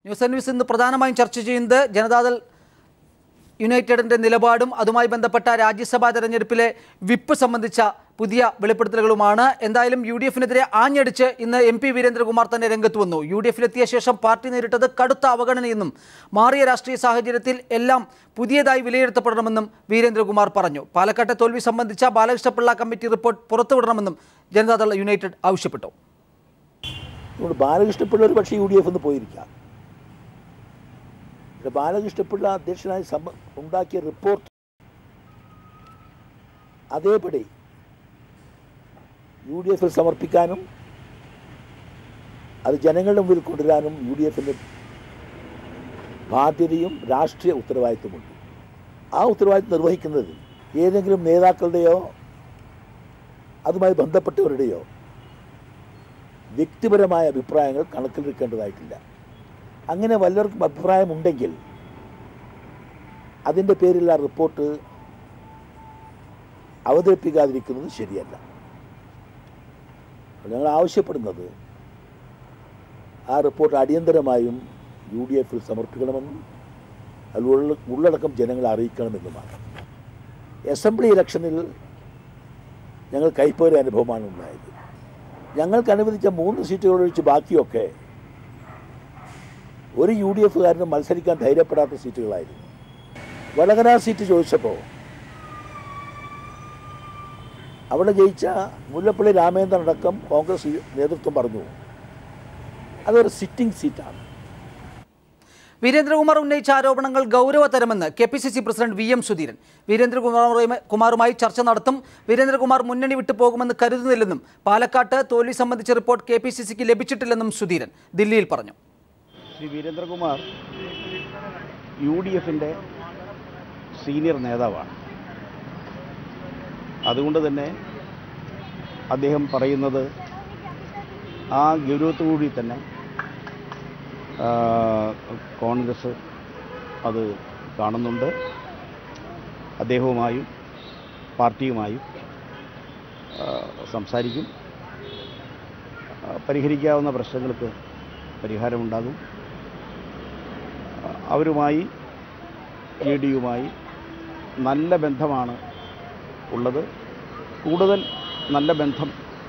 News and news ഇന്ന് പ്രധാനമായും ചർച്ച ചെയ്യുന്നത് ജനതാദൾ യുണൈറ്റഡിന്റെ നിലപാടും അതുമായി ബന്ധപ്പെട്ട രാജ്യസഭാ തെരഞ്ഞെടുപ്പിലെ വിപ്പ് സംബന്ധിച്ച പുതിയ വെളിപ്പെടുത്തലുകളുമാണ് എന്തായാലും യു ഡി എഫിനെതിരെ ആഞ്ഞടിച്ച് ഇന്ന് എം പി വീരേന്ദ്രകുമാർ തന്നെ രംഗത്ത് വന്നു യു ഡി എഫിലെത്തിയ ശേഷം പാർട്ടി നേരിട്ടത് കടുത്ത അവഗണനയെന്നും മാറിയ രാഷ്ട്രീയ സാഹചര്യത്തിൽ എല്ലാം പുതിയതായി വിലയിരുത്തപ്പെടണമെന്നും വീരേന്ദ്രകുമാർ പറഞ്ഞു പാലക്കാട്ടെ തോൽവി സംബന്ധിച്ച ബാലകൃഷ്ണപിള്ള കമ്മിറ്റി റിപ്പോർട്ട് പുറത്തുവിടണമെന്നും ജനതാദൾ യുണൈറ്റഡ് ആവശ്യപ്പെട്ടു അതുകൊണ്ട് ബാലകൃഷ്ണപിള്ള ഒരു പക്ഷേ യു ഡി എഫ് എന്ന് പോയിരിക്കാം പക്ഷെ ബാലകൃഷ്ണപിള്ള അധ്യക്ഷനായി സമ ഉണ്ടാക്കിയ റിപ്പോർട്ട് അതേപടി യു ഡി എഫിൽ സമർപ്പിക്കാനും അത് ജനങ്ങളുടെ മുമ്പിൽ കൊണ്ടുവരാനും യു ഡി എഫിൻ്റെ ബാധ്യതയും രാഷ്ട്രീയ ഉത്തരവാദിത്വമുണ്ട് ആ ഉത്തരവാദിത്വം നിർവഹിക്കുന്നത് ഏതെങ്കിലും നേതാക്കളുടെയോ അതുമായി ബന്ധപ്പെട്ടവരുടെയോ വ്യക്തിപരമായ അഭിപ്രായങ്ങൾ കണക്കിലെടുക്കേണ്ടതായിട്ടില്ല അങ്ങനെ വല്ലവർക്കും അഭിപ്രായമുണ്ടെങ്കിൽ അതിൻ്റെ പേരിൽ ആ റിപ്പോർട്ട് അവതരിപ്പിക്കാതിരിക്കുന്നത് ശരിയല്ല ഞങ്ങൾ ആവശ്യപ്പെടുന്നത് ആ റിപ്പോർട്ട് അടിയന്തരമായും യു ഡി എഫിൽ സമർപ്പിക്കണമെന്നും അതിൽ ഉള്ള ഉള്ളടക്കം ജനങ്ങളെ അറിയിക്കണമെന്നുമാണ് അസംബ്ലി ഇലക്ഷനിൽ ഞങ്ങൾ കൈപ്പേറിയ അനുഭവമാണ് ഉണ്ടായത് ഞങ്ങൾക്ക് അനുവദിച്ച മൂന്ന് സീറ്റുകൾ ഒഴിച്ച് ബാക്കിയൊക്കെ ഒരു യു ഡി എഫുകാരനും മത്സരിക്കാൻ ധൈര്യപ്പെടാത്ത സീറ്റുകളായിരുന്നു വടകര സീറ്റ് ചോദിച്ചപ്പോൾ അവിടെ ജയിച്ച മുല്ലപ്പള്ളി രാമേന്ദ്രൻ അടക്കം കോൺഗ്രസ് നേതൃത്വം പറഞ്ഞു അതൊരു സിറ്റിംഗ് സീറ്റാണ് വീരേന്ദ്രകുമാർ ഉന്നയിച്ച ആരോപണങ്ങൾ ഗൗരവതരമെന്ന് K P C C president V M Sudheeran വീരേന്ദ്രകുമാറുമായി കുമാറുമായി ചർച്ച നടത്തും വീരേന്ദ്രകുമാർ മുന്നണി വിട്ടു പോകുമെന്ന് കരുതുന്നില്ലെന്നും പാലക്കാട്ട് തോൽവി സംബന്ധിച്ച റിപ്പോർട്ട് കെ പി സി സിക്ക് ലഭിച്ചിട്ടില്ലെന്നും സുധീരൻ ദില്ലിയിൽ പറഞ്ഞു ശ്രീ വീരേന്ദ്രകുമാർ യു ഡി എഫിൻ്റെ സീനിയർ നേതാവാണ് അതുകൊണ്ട് തന്നെ അദ്ദേഹം പറയുന്നത് ആ ഗൗരവത്തോടുകൂടി തന്നെ ആ, കോൺഗ്രസ് അത് കാണുന്നുണ്ട് അദ്ദേഹവുമായും പാർട്ടിയുമായും ആ, സംസാരിക്കും ആ, പരിഹരിക്കാവുന്ന പ്രശ്നങ്ങൾക്ക് പരിഹാരമുണ്ടാകും ആ, അവരുമായി എ ഡിയുമായി നല്ല ബന്ധമാണ് ഉള്ളത് കൂടുതൽ നല്ല ബന്ധം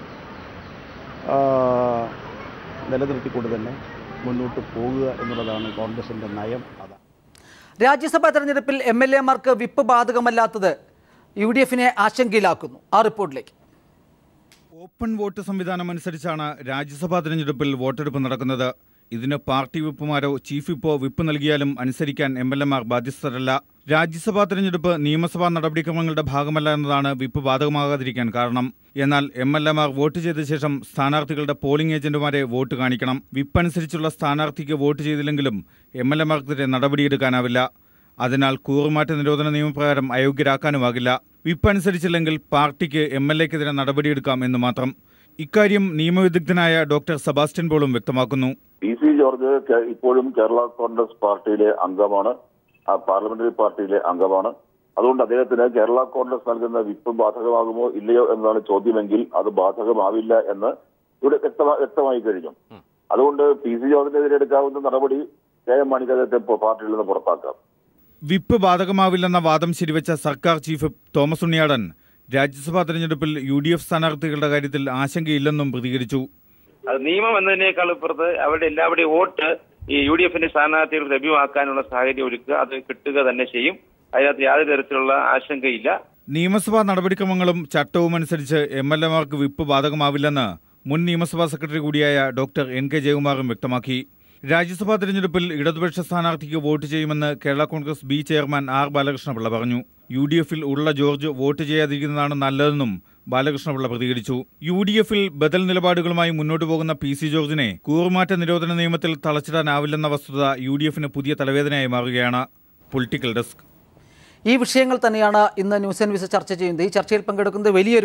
ആ, നിലനിർത്തിക്കൊണ്ട് തന്നെ മുന്നോട്ട് പോകുക എന്നുള്ളതാണ് കോൺഗ്രസിൻ്റെ നയം അതാണ് രാജ്യസഭാ തെരഞ്ഞെടുപ്പിൽ എം എൽ എമാർക്ക് വിപ്പ് ബാധകമല്ലാത്തത് യു ഡി എഫിനെ ആശങ്കയിലാക്കുന്നു ആ റിപ്പോർട്ടിലേക്ക് ഓപ്പൺ വോട്ട് സംവിധാനം അനുസരിച്ചാണ് രാജ്യസഭാ തെരഞ്ഞെടുപ്പിൽ വോട്ടെടുപ്പ് നടക്കുന്നത് ഇതിന് പാർട്ടി വിപ്പുമാരോ ചീഫ് വിപ്പോ വിപ്പ് നൽകിയാലും അനുസരിക്കാൻ എം എൽ എമാർ ബാധ്യസ്ഥരല്ല രാജ്യസഭാ തെരഞ്ഞെടുപ്പ് നിയമസഭാ നടപടിക്രമങ്ങളുടെ ഭാഗമല്ല എന്നതാണ് വിപ്പ് ബാധകമാകാതിരിക്കാൻ കാരണം എന്നാൽ എം എൽ എമാർ വോട്ട് ചെയ്ത ശേഷം സ്ഥാനാർത്ഥികളുടെ പോളിംഗ് ഏജന്റുമാരെ വോട്ട് കാണിക്കണം വിപ്പ് അനുസരിച്ചുള്ള സ്ഥാനാർത്ഥിക്ക് വോട്ട് ചെയ്തില്ലെങ്കിലും എം എൽ എമാർക്കെതിരെ നടപടിയെടുക്കാനാവില്ല അതിനാൽ കൂറുമാറ്റ നിരോധന നിയമപ്രകാരം അയോഗ്യരാക്കാനുമാകില്ല വിപ്പ് അനുസരിച്ചില്ലെങ്കിൽ പാർട്ടിക്ക് എം എൽ എക്കെതിരെ നടപടിയെടുക്കാം എന്ന് മാത്രം ഇക്കാര്യം നിയമവിദഗ്ധനായ ഡോക്ടർ സെബാസ്റ്റ്യൻ പോളും വ്യക്തമാക്കുന്നു പി സി ജോർജ് കേ- ഇപ്പോഴും കേരള കോൺഗ്രസ് പാർട്ടിയിലെ അംഗമാണ് ആ പാർലമെന്ററി പാർട്ടിയിലെ അംഗമാണ് അതുകൊണ്ട് അദ്ദേഹത്തിന് കേരള കോൺഗ്രസ് നൽകുന്ന വിപ്പ് ബാധകമാകുമോ ഇല്ലയോ എന്നതാണ് ചോദ്യമെങ്കിൽ അത് ബാധകമാവില്ല എന്ന് ഇവിടെ വ്യക്തമാ- വ്യക്തമായി കഴിഞ്ഞു അതുകൊണ്ട് പി സി ജോർജിനെതിരെ എടുക്കാവുന്ന നടപടി കെ എം മാണിക്ക് അദ്ദേഹത്തെ പോ- പാർട്ടിയിൽ നിന്ന് പുറത്താക്കാം വിപ്പ് ബാധകമാവില്ലെന്ന വാദം ശരിവെച്ച സർക്കാർ ചീഫ് തോമസ് ഉണ്ണിയാടൻ രാജ്യസഭാ തെരഞ്ഞെടുപ്പിൽ യു ഡി എഫ് സ്ഥാനാർത്ഥികളുടെ കാര്യത്തിൽ ആശങ്കയില്ലെന്നും പ്രതികരിച്ചു അത് നിയമം എന്നതിനേക്കാൾ ഇപ്പുറത്ത് അവരുടെ എല്ലാവരുടെയും വോട്ട് ഈ യു ഡി എഫിന്റെ സ്ഥാനാർത്ഥികൾ ലഭ്യമാക്കാനുള്ള സാഹചര്യം ഒരുക്കുക അത് കിട്ടുക തന്നെ ചെയ്യും അതിനകത്ത് യാതൊരു തരത്തിലുള്ള ആശങ്കയില്ല നിയമസഭാ നടപടിക്രമങ്ങളും ചട്ടവും അനുസരിച്ച് എം എൽ എമാർക്ക് വിപ്പ് ബാധകമാവില്ലെന്ന് മുൻ നിയമസഭാ സെക്രട്ടറി കൂടിയായ ഡോക്ടർ എൻ കെ ജയകുമാറും വ്യക്തമാക്കി രാജ്യസഭാ തെരഞ്ഞെടുപ്പിൽ ഇടതുപക്ഷ സ്ഥാനാർത്ഥിക്ക് വോട്ട് ചെയ്യുമെന്ന് Kerala Congress B chairman R Balakrishna Pillai പറഞ്ഞു യു ഡി എഫിൽ ഉള്ള ജോർജ് വോട്ട് ചെയ്യാതിരിക്കുന്നതാണ് നല്ലതെന്നും ബാലകൃഷ്ണപിള്ള പ്രതികരിച്ചു യു ഡി എഫിൽ ബദൽ നിലപാടുകളുമായി മുന്നോട്ടു പോകുന്ന പി സി ജോർജിനെ കൂറുമാറ്റ നിരോധന നിയമത്തിൽ തളച്ചിടാനാവില്ലെന്ന വസ്തുത യു ഡി എഫിന് പുതിയ തലവേദനയായി മാറുകയാണ് പൊളിറ്റിക്കൽ ഡെസ്ക് ഈ വിഷയങ്ങൾ തന്നെയാണ് ഇന്ന് ന്യൂസ് ആൻഡ് വ്യൂസ് ചർച്ച ചെയ്യുന്നത് ഈ ചർച്ചയിൽ പങ്കെടുക്കുന്നത് വലിയൊരു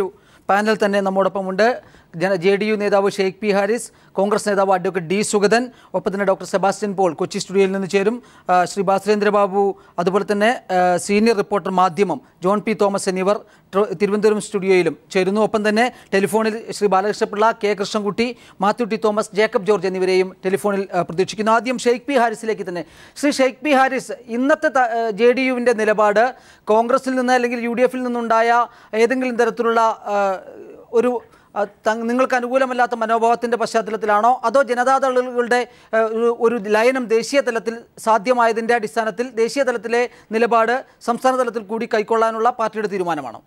പാനൽ തന്നെ നമ്മോടൊപ്പമുണ്ട് ജന ജെ ഡി യു നേതാവ് ഷെയ്ഖ് പി ഹാരിസ് കോൺഗ്രസ് നേതാവ് അഡ്വക്കേറ്റ് ഡി സുഗതൻ ഒപ്പം തന്നെ ഡോക്ടർ സെബാസ്റ്റ്യൻ പോൾ കൊച്ചി സ്റ്റുഡിയോയിൽ നിന്ന് ചേരും ആ, ശ്രീ ബാസുരേന്ദ്രബാബു അതുപോലെ തന്നെ ആ, senior reporter Madhyamam John P Thomas എന്നിവർ ട്ര- തിരുവനന്തപുരം സ്റ്റുഡിയോയിലും ചേരുന്നു ഒപ്പം തന്നെ ടെലിഫോണിൽ ശ്രീ ബാലകൃഷ്ണപിള്ള കെ കൃഷ്ണൻകുട്ടി മാത്യു ടി തോമസ് ജേക്കബ് ജോർജ് എന്നിവരെയും ടെലിഫോണിൽ ആ, പ്രതീക്ഷിക്കുന്നു ആദ്യം ഷെയ്ഖ് പി ഹാരിസിലേക്ക് തന്നെ ശ്രീ ഷെയ്ഖ് പി ഹാരിസ് ഇന്നത്തെ ജെ ഡി യുവിൻ്റെ നിലപാട് കോൺഗ്രസിൽ നിന്ന് അല്ലെങ്കിൽ യു ഡി എഫിൽ നിന്നുണ്ടായ ഏതെങ്കിലും തരത്തിലുള്ള ആ, ഒരു ആ, തങ്- നിങ്ങൾക്ക് അനുകൂലമല്ലാത്ത മനോഭാവത്തിൻ്റെ പശ്ചാത്തലത്തിലാണോ അതോ ജനതാദളുകളുടെ ആ, ഒരു- ഒരു ലയനം ദേശീയ തലത്തിൽ സാധ്യമായതിൻ്റെ അടിസ്ഥാനത്തിൽ ദേശീയ തലത്തിലെ നിലപാട് സംസ്ഥാന തലത്തിൽ കൂടി കൈക്കൊള്ളാനുള്ള പാർട്ടിയുടെ തീരുമാനമാണോ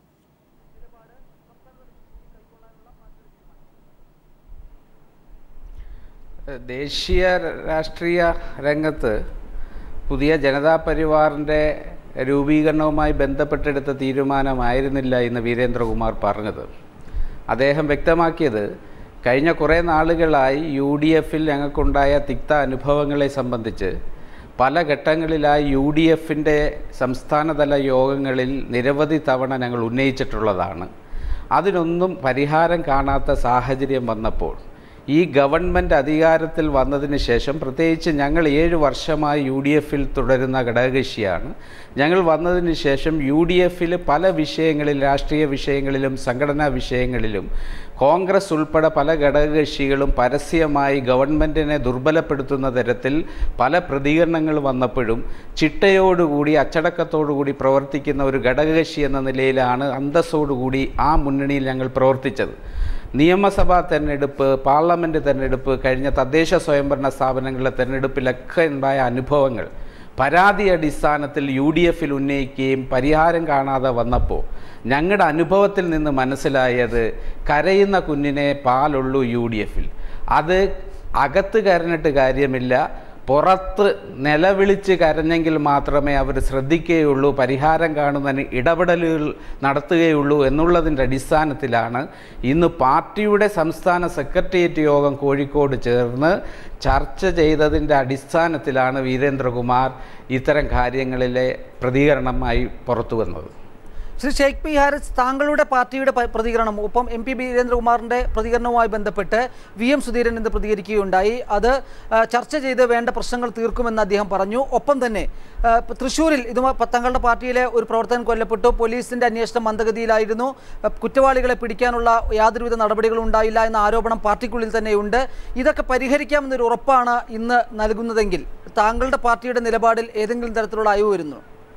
ദേശീയ രാഷ്ട്രീയ രംഗത്ത് പുതിയ ജനതാ പരിവാറിൻ്റെ രൂപീകരണവുമായി ബന്ധപ്പെട്ടെടുത്ത തീരുമാനമായിരുന്നില്ല ഇന്ന് വീരേന്ദ്രകുമാർ പറഞ്ഞത് അദ്ദേഹം വ്യക്തമാക്കിയത് കഴിഞ്ഞ കുറേ നാളുകളായി യു ഡി എഫിൽ ഞങ്ങൾക്കുണ്ടായ തിക്ത അനുഭവങ്ങളെ സംബന്ധിച്ച് പല ഘട്ടങ്ങളിലായി യു ഡി എഫിൻ്റെ സംസ്ഥാനതല യോഗങ്ങളിൽ നിരവധി തവണ ഞങ്ങൾ ഉന്നയിച്ചിട്ടുള്ളതാണ് അതിനൊന്നും പരിഹാരം കാണാത്ത സാഹചര്യം വന്നപ്പോൾ ഈ ഗവൺമെൻറ് അധികാരത്തിൽ വന്നതിന് ശേഷം പ്രത്യേകിച്ച് ഞങ്ങൾ ഏഴ് വർഷമായി യു ഡി എഫിൽ തുടരുന്ന ഘടകകക്ഷിയാണ് ഞങ്ങൾ വന്നതിന് ശേഷം യു ഡി എഫിൽ പല വിഷയങ്ങളിൽ രാഷ്ട്രീയ വിഷയങ്ങളിലും സംഘടനാ വിഷയങ്ങളിലും കോൺഗ്രസ് ഉൾപ്പെടെ പല ഘടകകക്ഷികളും പരസ്യമായി ഗവൺമെൻറ്റിനെ ദുർബലപ്പെടുത്തുന്ന തരത്തിൽ പല പ്രതികരണങ്ങൾ വന്നപ്പോഴും ചിട്ടയോടുകൂടി അച്ചടക്കത്തോടുകൂടി പ്രവർത്തിക്കുന്ന ഒരു ഘടകകക്ഷി എന്ന നിലയിലാണ് അന്തസ്സോടുകൂടി ആ മുന്നണിയിൽ ഞങ്ങൾ പ്രവർത്തിച്ചത് നിയമസഭാ തെരഞ്ഞെടുപ്പ് പാർലമെൻറ്റ് തെരഞ്ഞെടുപ്പ് കഴിഞ്ഞ തദ്ദേശ സ്വയംഭരണ സ്ഥാപനങ്ങളിലെ തെരഞ്ഞെടുപ്പിലൊക്കെ ഉണ്ടായ അനുഭവങ്ങൾ പരാതി അടിസ്ഥാനത്തിൽ യു ഡി എഫിൽ ഉന്നയിക്കുകയും പരിഹാരം കാണാതെ വന്നപ്പോൾ ഞങ്ങളുടെ അനുഭവത്തിൽ നിന്ന് മനസ്സിലായത് കരയുന്ന കുഞ്ഞിനെ പാലുള്ളൂ യു ഡി എഫിൽ അത് അകത്ത് കരഞ്ഞിട്ട് കാര്യമില്ല പുറത്ത് നിലവിളിച്ച് കരഞ്ഞെങ്കിൽ മാത്രമേ അവർ ശ്രദ്ധിക്കുകയുള്ളൂ പരിഹാരം കാണുന്നതിന് ഇടപെടലുകൾ നടത്തുകയുള്ളൂ എന്നുള്ളതിൻ്റെ അടിസ്ഥാനത്തിലാണ് ഇന്ന് പാർട്ടിയുടെ സംസ്ഥാന സെക്രട്ടേറിയറ്റ് യോഗം കോഴിക്കോട് ചേർന്ന് ചർച്ച ചെയ്തതിൻ്റെ അടിസ്ഥാനത്തിലാണ് വീരേന്ദ്രകുമാർ ഇത്തരം കാര്യങ്ങളിലെ പ്രതികരണമായി പുറത്തു വന്നത് ശ്രീ ഷെയ്ഖ് പി ഹാരിസ് താങ്കളുടെ പാർട്ടിയുടെ പ- പ്രതികരണം ഒപ്പം എം പി വീരേന്ദ്രകുമാറിൻ്റെ പ്രതികരണവുമായി ബന്ധപ്പെട്ട് വി എം സുധീരൻ ഇന്ന് പ്രതികരിക്കുകയുണ്ടായി അത് ആ, ചർച്ച ചെയ്ത് വേണ്ട പ്രശ്നങ്ങൾ തീർക്കുമെന്ന് അദ്ദേഹം പറഞ്ഞു ഒപ്പം തന്നെ ആ, ഇപ്പ തൃശ്ശൂരിൽ ഇതുമായി പ- തങ്ങളുടെ പാർട്ടിയിലെ ഒരു പ്രവർത്തകൻ കൊല്ലപ്പെട്ടു പോലീസിൻ്റെ അന്വേഷണം മന്ദഗതിയിലായിരുന്നു ആ, കുറ്റവാളികളെ പിടിക്കാനുള്ള യാതൊരുവിധ നടപടികളും ഉണ്ടായില്ല എന്ന ആരോപണം പാർട്ടിക്കുള്ളിൽ തന്നെയുണ്ട് ഇതൊക്കെ പരിഹരിക്കാമെന്നൊരു ഉറപ്പാണ് ഇന്ന് നൽകുന്നതെങ്കിൽ താങ്കളുടെ പാർട്ടിയുടെ നിലപാടിൽ ഏതെങ്കിലും തരത്തിലുള്ള അയവ് വരുന്നു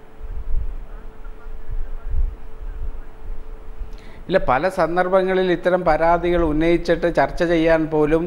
ഇല്ല പല സന്ദർഭങ്ങളിൽ ഇത്തരം പരാതികൾ ഉന്നയിച്ചിട്ട് ചർച്ച ചെയ്യാൻ പോലും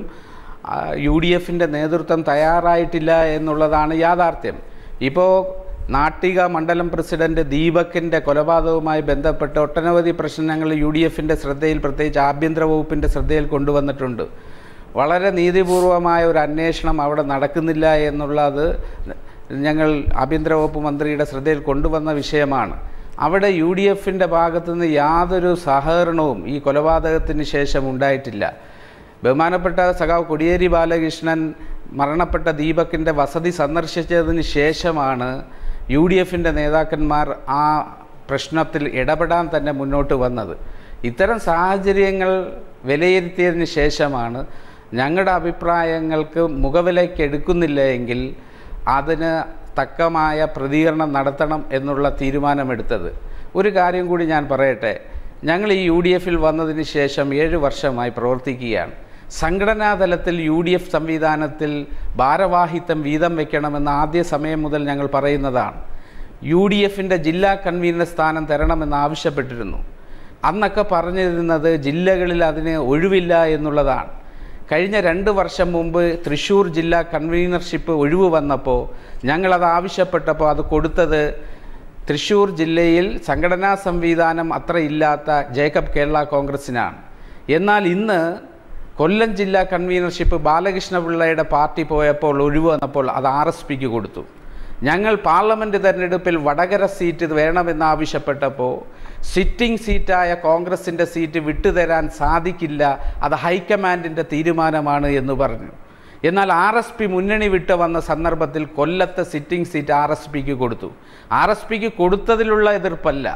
യു ഡി എഫിൻ്റെ നേതൃത്വം തയ്യാറായിട്ടില്ല എന്നുള്ളതാണ് യാഥാർത്ഥ്യം ഇപ്പോൾ നാട്ടിക മണ്ഡലം പ്രസിഡന്റ് ദീപകിൻ്റെ കൊലപാതകവുമായി ബന്ധപ്പെട്ട് ഒട്ടനവധി പ്രശ്നങ്ങൾ യു ഡി എഫിൻ്റെ ശ്രദ്ധയിൽ പ്രത്യേകിച്ച് ആഭ്യന്തര വകുപ്പിൻ്റെ ശ്രദ്ധയിൽ കൊണ്ടുവന്നിട്ടുണ്ട് വളരെ നീതിപൂർവമായ ഒരു അന്വേഷണം അവിടെ നടക്കുന്നില്ല എന്നുള്ളത് ഞങ്ങൾ ആഭ്യന്തര വകുപ്പ് മന്ത്രിയുടെ ശ്രദ്ധയിൽ കൊണ്ടുവന്ന വിഷയമാണ് അവിടെ യു ഡി എഫിൻ്റെ ഭാഗത്തുനിന്ന് യാതൊരു സഹകരണവും ഈ കൊലപാതകത്തിന് ശേഷം ഉണ്ടായിട്ടില്ല ബഹുമാനപ്പെട്ട സഖാവ് കൊടിയേരി ബാലകൃഷ്ണൻ മരണപ്പെട്ട ദീപകിൻ്റെ വസതി സന്ദർശിച്ചതിന് ശേഷമാണ് യു ഡി എഫിൻ്റെ നേതാക്കന്മാർ ആ പ്രശ്നത്തിൽ ഇടപെടാൻ തന്നെ മുന്നോട്ട് വന്നത് ഇത്തരം സാഹചര്യങ്ങൾ വിലയിരുത്തിയതിന് ശേഷമാണ് ഞങ്ങളുടെ അഭിപ്രായങ്ങൾക്ക് മുഖവിലേക്ക് എടുക്കുന്നില്ല എങ്കിൽ അതിന് തക്കമായ പ്രതികരണം നടത്തണം എന്നുള്ള തീരുമാനമെടുത്തത് ഒരു കാര്യം കൂടി ഞാൻ പറയട്ടെ ഞങ്ങൾ ഈ യു ഡി എഫിൽ വന്നതിന് ശേഷം ഏഴ് വർഷമായി പ്രവർത്തിക്കുകയാണ് സംഘടനാ തലത്തിൽ യു ഡി എഫ് സംവിധാനത്തിൽ ഭാരവാഹിത്വം വീതം വയ്ക്കണമെന്ന് ആദ്യ സമയം മുതൽ ഞങ്ങൾ പറയുന്നതാണ് യു ഡി എഫിൻ്റെ ജില്ലാ കൺവീനർ സ്ഥാനം തരണമെന്ന് ആവശ്യപ്പെട്ടിരുന്നു അന്നൊക്കെ പറഞ്ഞിരുന്നത് ജില്ലകളിൽ അതിന് ഒഴിവില്ല എന്നുള്ളതാണ് കഴിഞ്ഞ രണ്ട് വർഷം മുമ്പ് തൃശ്ശൂർ ജില്ലാ കൺവീനർഷിപ്പ് ഒഴിവ് വന്നപ്പോൾ ഞങ്ങളത് ആവശ്യപ്പെട്ടപ്പോൾ അത് കൊടുത്തത് തൃശ്ശൂർ ജില്ലയിൽ സംഘടനാ സംവിധാനം അത്ര ഇല്ലാത്ത ജേക്കബ് കേരള കോൺഗ്രസിനാണ് എന്നാൽ ഇന്ന് കൊല്ലം ജില്ലാ കൺവീനർഷിപ്പ് ബാലകൃഷ്ണപിള്ളയുടെ പാർട്ടി പോയപ്പോൾ ഒഴിവ് വന്നപ്പോൾ അത് ആർ എസ് പിക്ക് കൊടുത്തു ഞങ്ങൾ പാർലമെൻറ്റ് തെരഞ്ഞെടുപ്പിൽ വടകര സീറ്റ് വേണമെന്ന് ആവശ്യപ്പെട്ടപ്പോൾ സിറ്റിംഗ് സീറ്റായ കോൺഗ്രസിൻ്റെ സീറ്റ് വിട്ടുതരാൻ സാധിക്കില്ല അത് ഹൈക്കമാൻഡിൻ്റെ തീരുമാനമാണ് എന്ന് പറഞ്ഞു എന്നാൽ ആർ എസ് പി മുന്നണി വിട്ട് വന്ന സന്ദർഭത്തിൽ കൊല്ലത്തെ സിറ്റിംഗ് സീറ്റ് ആർ എസ് പിക്ക് കൊടുത്തു ആർ എസ് പിക്ക് കൊടുത്തതിലുള്ള എതിർപ്പല്ല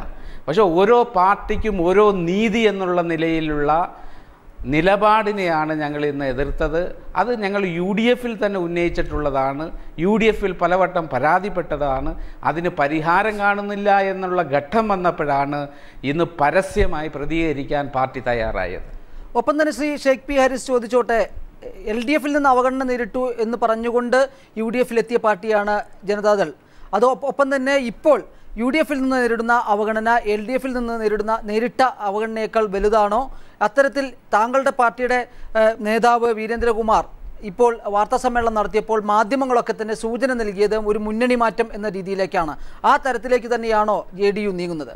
പക്ഷേ ഓരോ പാർട്ടിക്കും ഓരോ നീതി എന്നുള്ള നിലയിലുള്ള നിലപാടിനെയാണ് ഞങ്ങൾ ഇന്ന് എതിർത്തത് അത് ഞങ്ങൾ യു ഡി എഫിൽ തന്നെ ഉന്നയിച്ചിട്ടുള്ളതാണ് യു ഡി എഫിൽ പലവട്ടം പരാതിപ്പെട്ടതാണ് അതിന് പരിഹാരം കാണുന്നില്ല എന്നുള്ള ഘട്ടം വന്നപ്പോഴാണ് ഇന്ന് പരസ്യമായി പ്രതികരിക്കാൻ പാർട്ടി തയ്യാറായത് ഒപ്പം തന്നെ ശ്രീ ഷെയ്ഖ് പി ഹാരിസ് ചോദിച്ചോട്ടെ എൽ ഡി എഫിൽ നിന്ന് അവഗണന നേരിട്ടു എന്ന് പറഞ്ഞുകൊണ്ട് യു ഡി എഫിലെത്തിയ പാർട്ടിയാണ് ജനതാദൾ അത് ഒപ്പ- ഒപ്പം തന്നെ ഇപ്പോൾ യു ഡി എഫിൽ നിന്ന് നേരിടുന്ന അവഗണന എൽ ഡി എഫിൽ നിന്ന് നേരിടുന്ന നേരിട്ട അവഗണനയേക്കാൾ വലുതാണോ അത്തരത്തിൽ താങ്കളുടെ പാർട്ടിയുടെ ഏഹ്, നേതാവ് വീരേന്ദ്രകുമാർ ഇപ്പോൾ വാർത്താ സമ്മേളനം നടത്തിയപ്പോൾ മാധ്യമങ്ങളൊക്കെ തന്നെ സൂചന നൽകിയത് ഒരു മുന്നണി മാറ്റം എന്ന രീതിയിലേക്കാണ് ആ തരത്തിലേക്ക് തന്നെയാണോ ജെ ഡി യു നീങ്ങുന്നത്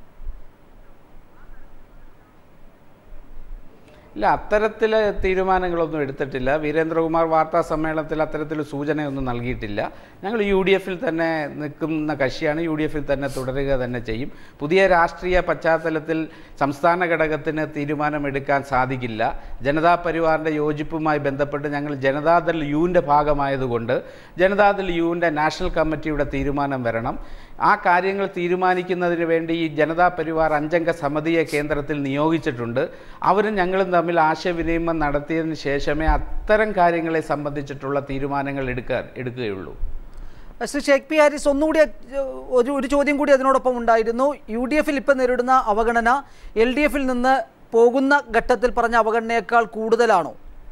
ഇല്ല അത്തരത്തിലെ തീരുമാനങ്ങളൊന്നും എടുത്തിട്ടില്ല വീരേന്ദ്രകുമാർ വാർത്താ സമ്മേളനത്തിൽ അത്തരത്തിൽ സൂചനയൊന്നും നൽകിയിട്ടില്ല ഞങ്ങൾ യു ഡി എഫിൽ തന്നെ നിൽക്കുന്ന കക്ഷിയാണ് യു ഡി എഫിൽ തന്നെ തുടരുക തന്നെ ചെയ്യും പുതിയ രാഷ്ട്രീയ പശ്ചാത്തലത്തിൽ സംസ്ഥാന ഘടകത്തിന് തീരുമാനമെടുക്കാൻ സാധിക്കില്ല ജനതാ പരിവാറിൻ്റെ യോജിപ്പുമായി ബന്ധപ്പെട്ട് ഞങ്ങൾ ജനതാദൾ യുവിൻ്റെ ഭാഗമായതുകൊണ്ട് ജനതാദൾ യുവിൻ്റെ നാഷണൽ കമ്മിറ്റിയുടെ തീരുമാനം വരണം ആ കാര്യങ്ങൾ തീരുമാനിക്കുന്നതിന് വേണ്ടി ഈ ജനതാ പരിവാർ അഞ്ചംഗ സമിതിയെ കേന്ദ്രത്തിൽ നിയോഗിച്ചിട്ടുണ്ട് അവരും ഞങ്ങളും തമ്മിൽ ആശയവിനിമയം നടത്തിയതിന് ശേഷമേ അത്തരം കാര്യങ്ങളെ സംബന്ധിച്ചിട്ടുള്ള തീരുമാനങ്ങൾ എടുക്കാൻ എടുക്കുകയുള്ളൂ ശ്രീ ഷേഖ് പി ഹാരിസ് ഒന്നുകൂടി അഹ്, ഒരു ഒരു ചോദ്യം കൂടി അതിനോടൊപ്പം ഉണ്ടായിരുന്നു യു ഡി എഫിൽ ഇപ്പം നേരിടുന്ന അവഗണന എൽ ഡി എഫിൽ നിന്ന് പോകുന്ന ഘട്ടത്തിൽ പറഞ്ഞ അവഗണനയേക്കാൾ കൂടുതലാണോ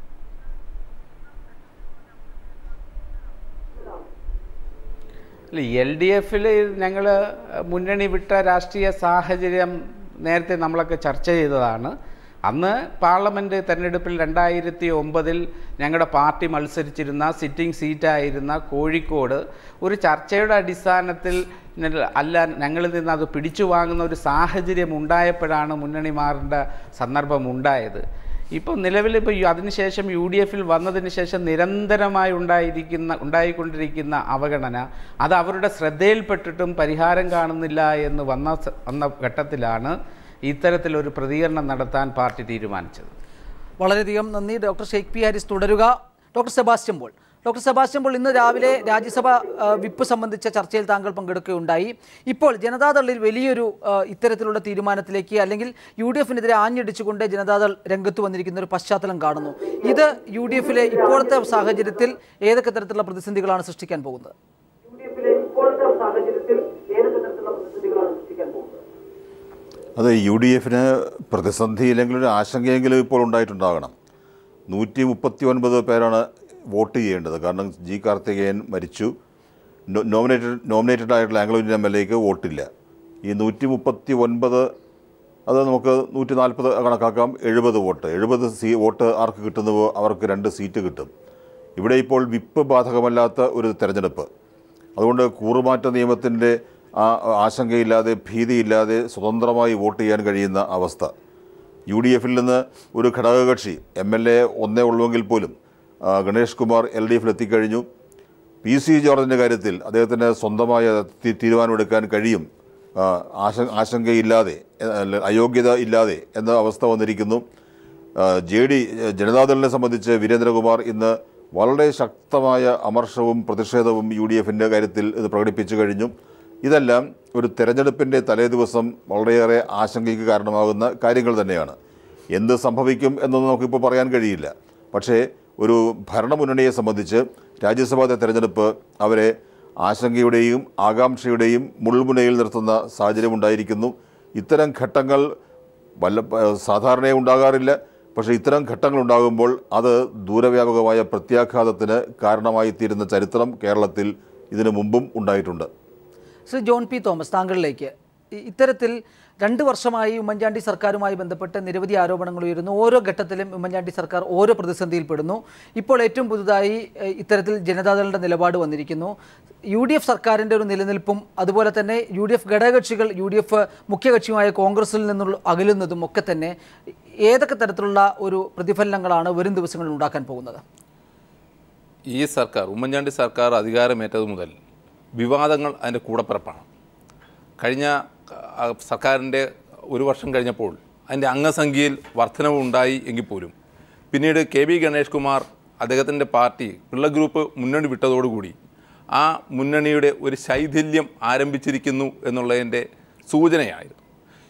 അല്ല എൽ ഡി എഫിൽ ഞങ്ങൾ മുന്നണി വിട്ട രാഷ്ട്രീയ സാഹചര്യം നേരത്തെ നമ്മളൊക്കെ ചർച്ച ചെയ്തതാണ് അന്ന് പാർലമെൻറ്റ് തെരഞ്ഞെടുപ്പിൽ രണ്ടായിരത്തി ഒമ്പതിൽ ഞങ്ങളുടെ പാർട്ടി മത്സരിച്ചിരുന്ന സിറ്റിംഗ് സീറ്റായിരുന്ന കോഴിക്കോട് ഒരു ചർച്ചയുടെ അടിസ്ഥാനത്തിൽ ഞങ്ങൾ- അല്ല ഞങ്ങളിൽ നിന്ന് അത് പിടിച്ചു വാങ്ങുന്ന ഒരു സാഹചര്യം ഉണ്ടായപ്പോഴാണ് മുന്നണി മാറേണ്ട സന്ദർഭം ഉണ്ടായത് ഇപ്പോൾ നിലവിൽ ഇപ്പോൾ അതിനുശേഷം യു ഡി എഫിൽ വന്നതിന് ശേഷം നിരന്തരമായി ഉണ്ടായിരിക്കുന്ന ഉണ്ടായിക്കൊണ്ടിരിക്കുന്ന അവഗണന അത് അവരുടെ ശ്രദ്ധയിൽപ്പെട്ടിട്ടും പരിഹാരം കാണുന്നില്ല എന്ന് വന്ന സ- വന്ന ഘട്ടത്തിലാണ് ഇത്തരത്തിലൊരു പ്രതികരണം നടത്താൻ പാർട്ടി തീരുമാനിച്ചത് വളരെയധികം നന്ദി ഡോക്ടർ ഷെയ്ഖ് പി ഹാരിസ് തുടരുക doctor Sebastian Paul doctor Sebastian Paul ഇന്ന് രാവിലെ രാജ്യസഭ ആ, വിപ്പ് സംബന്ധിച്ച ചർച്ചയിൽ താങ്കൾ പങ്കെടുക്കുകയുണ്ടായി ഇപ്പോൾ ജനതാദളിൽ വലിയൊരു ആ, ഇത്തരത്തിലുള്ള തീരുമാനത്തിലേക്ക് അല്ലെങ്കിൽ യു ഡി എഫിനെതിരെ ആഞ്ഞടിച്ചുകൊണ്ട് ജനതാദൾ രംഗത്ത് വന്നിരിക്കുന്ന ഒരു പശ്ചാത്തലം കാണുന്നു ഇത് യു ഡി എഫിലെ ഇപ്പോഴത്തെ സാഹചര്യത്തിൽ ഏതൊക്കെ തരത്തിലുള്ള പ്രതിസന്ധികളാണ് സൃഷ്ടിക്കാൻ പോകുന്നത് യു ഡി എഫിലെ ഇപ്പോഴത്തെ സാഹചര്യത്തിൽ ഏതൊക്കെ തരത്തിലുള്ള പ്രതിസന്ധികളാണ് സൃഷ്ടിക്കാൻ പോകുന്നത് അത് യു ഡി എഫിന് പ്രതിസന്ധിയില്ലെങ്കിൽ ഒരു ആശങ്കയെങ്കിലും ഇപ്പോൾ ഉണ്ടായിട്ടുണ്ടാകണം നൂറ്റി മുപ്പത്തി ഒൻപത് പേരാണ് വോട്ട് ചെയ്യേണ്ടത് കാരണം ജി കാർത്തികേയൻ മരിച്ചു നോമിനേറ്റഡ് നോമിനേറ്റഡ് ആയിട്ടുള്ള ആംഗ്ലോ ഇന്ത്യൻ എം എൽ എക്ക് വോട്ടില്ല ഈ നൂറ്റി മുപ്പത്തി ഒൻപത് അത് നമുക്ക് നൂറ്റി നാൽപ്പത് കണക്കാക്കാം എഴുപത് വോട്ട് എഴുപത് സീ വോട്ട് ആർക്ക് കിട്ടുന്നുവോ അവർക്ക് രണ്ട് സീറ്റ് കിട്ടും ഇവിടെ ഇപ്പോൾ വിപ്പ് ബാധകമല്ലാത്ത ഒരു തെരഞ്ഞെടുപ്പ് അതുകൊണ്ട് കൂറുമാറ്റ നിയമത്തിൻ്റെ ആ ആശങ്കയില്ലാതെ ഭീതിയില്ലാതെ സ്വതന്ത്രമായി വോട്ട് ചെയ്യാൻ കഴിയുന്ന അവസ്ഥ യു ഡി എഫിൽ നിന്ന് ഒരു ഘടകകക്ഷി എം എൽ എ ഒന്നേ ഉള്ളുവെങ്കിൽ പോലും ആ, ഗണേഷ് കുമാർ എൽ ഡി എഫിൽ എത്തിക്കഴിഞ്ഞു പി സി ജോർജിൻ്റെ കാര്യത്തിൽ അദ്ദേഹത്തിന് സ്വന്തമായ തി- തീരുമാനമെടുക്കാൻ കഴിയും ആ, ആശ ആശങ്കയില്ലാതെ എ, അല്ല, അയോഗ്യത ഇല്ലാതെ എന്ന അവസ്ഥ വന്നിരിക്കുന്നു ജെ ഡി ജനതാദളിനെ സംബന്ധിച്ച് വീരേന്ദ്രകുമാർ ഇന്ന് വളരെ ശക്തമായ അമർഷവും പ്രതിഷേധവും യു ഡി എഫിൻ്റെ കാര്യത്തിൽ ഇത് പ്രകടിപ്പിച്ചു കഴിഞ്ഞു ഇതെല്ലാം ഒരു തെരഞ്ഞെടുപ്പിൻ്റെ തലേദിവസം വളരെയേറെ ആശങ്കയ്ക്ക് കാരണമാകുന്ന കാര്യങ്ങൾ തന്നെയാണ് എന്ത് സംഭവിക്കും എന്നൊന്നും നമുക്കിപ്പോൾ പറയാൻ കഴിയില്ല പക്ഷേ ഒരു ഭരണമുന്നണിയെ സംബന്ധിച്ച് രാജ്യസഭാ തെരഞ്ഞെടുപ്പ് അവരെ ആശങ്കയുടെയും ആകാംക്ഷയുടെയും മുൾമുനയിൽ നിർത്തുന്ന സാഹചര്യം ഉണ്ടായിരിക്കുന്നു ഇത്തരം ഘട്ടങ്ങൾ വല്ല സാധാരണയെ ഉണ്ടാകാറില്ല പക്ഷേ ഇത്തരം ഘട്ടങ്ങൾ ഉണ്ടാകുമ്പോൾ അത് ദൂരവ്യാപകമായ പ്രത്യാഘാതത്തിന് കാരണമായി തീരുന്ന ചരിത്രം കേരളത്തിൽ ഇതിനു മുമ്പും ഉണ്ടായിട്ടുണ്ട് ശ്രീ ജോൺ പി തോമസ് താങ്കളിലേക്ക് ഇ- ഇത്തരത്തിൽ രണ്ട് വർഷമായി ഉമ്മൻചാണ്ടി സർക്കാരുമായി ബന്ധപ്പെട്ട് നിരവധി ആരോപണങ്ങൾ ഉയരുന്നു ഓരോ ഘട്ടത്തിലും ഉമ്മൻചാണ്ടി സർക്കാർ ഓരോ പ്രതിസന്ധിയിൽപ്പെടുന്നു ഇപ്പോൾ ഏറ്റവും പുതുതായി എ, ഇത്തരത്തിൽ ജനതാദളിൻ്റെ നിലപാട് വന്നിരിക്കുന്നു യു ഡി എഫ് സർക്കാരിൻ്റെ ഒരു നിലനിൽപ്പും അതുപോലെ തന്നെ യു ഡി എഫ് ഘടകകക്ഷികൾ യു ഡി എഫ് മുഖ്യകക്ഷിയുമായ കോൺഗ്രസിൽ നിന്നുള്ള അകലുന്നതും ഒക്കെ തന്നെ ഏതൊക്കെ തരത്തിലുള്ള ഒരു പ്രതിഫലനങ്ങളാണ് വരും ദിവസങ്ങളിൽ ഉണ്ടാക്കാൻ പോകുന്നത് ഈ സർക്കാർ ഉമ്മൻചാണ്ടി സർക്കാർ അധികാരമേറ്റത് മുതൽ വിവാദങ്ങൾ അതിൻ്റെ കൂടപ്പിറപ്പാണ് കഴിഞ്ഞ ആ, സർക്കാരിൻ്റെ ഒരു വർഷം കഴിഞ്ഞപ്പോൾ അതിൻ്റെ അംഗസംഖ്യയിൽ വർധനവ് ഉണ്ടായി എങ്കിൽ പോലും പിന്നീട് കെ വി ഗണേഷ് കുമാർ അദ്ദേഹത്തിൻ്റെ പാർട്ടി പിള്ള ഗ്രൂപ്പ് മുന്നണി വിട്ടതോടുകൂടി ആ മുന്നണിയുടെ ഒരു ശൈഥില്യം ആരംഭിച്ചിരിക്കുന്നു എന്നുള്ളതിൻ്റെ സൂചനയായിരുന്നു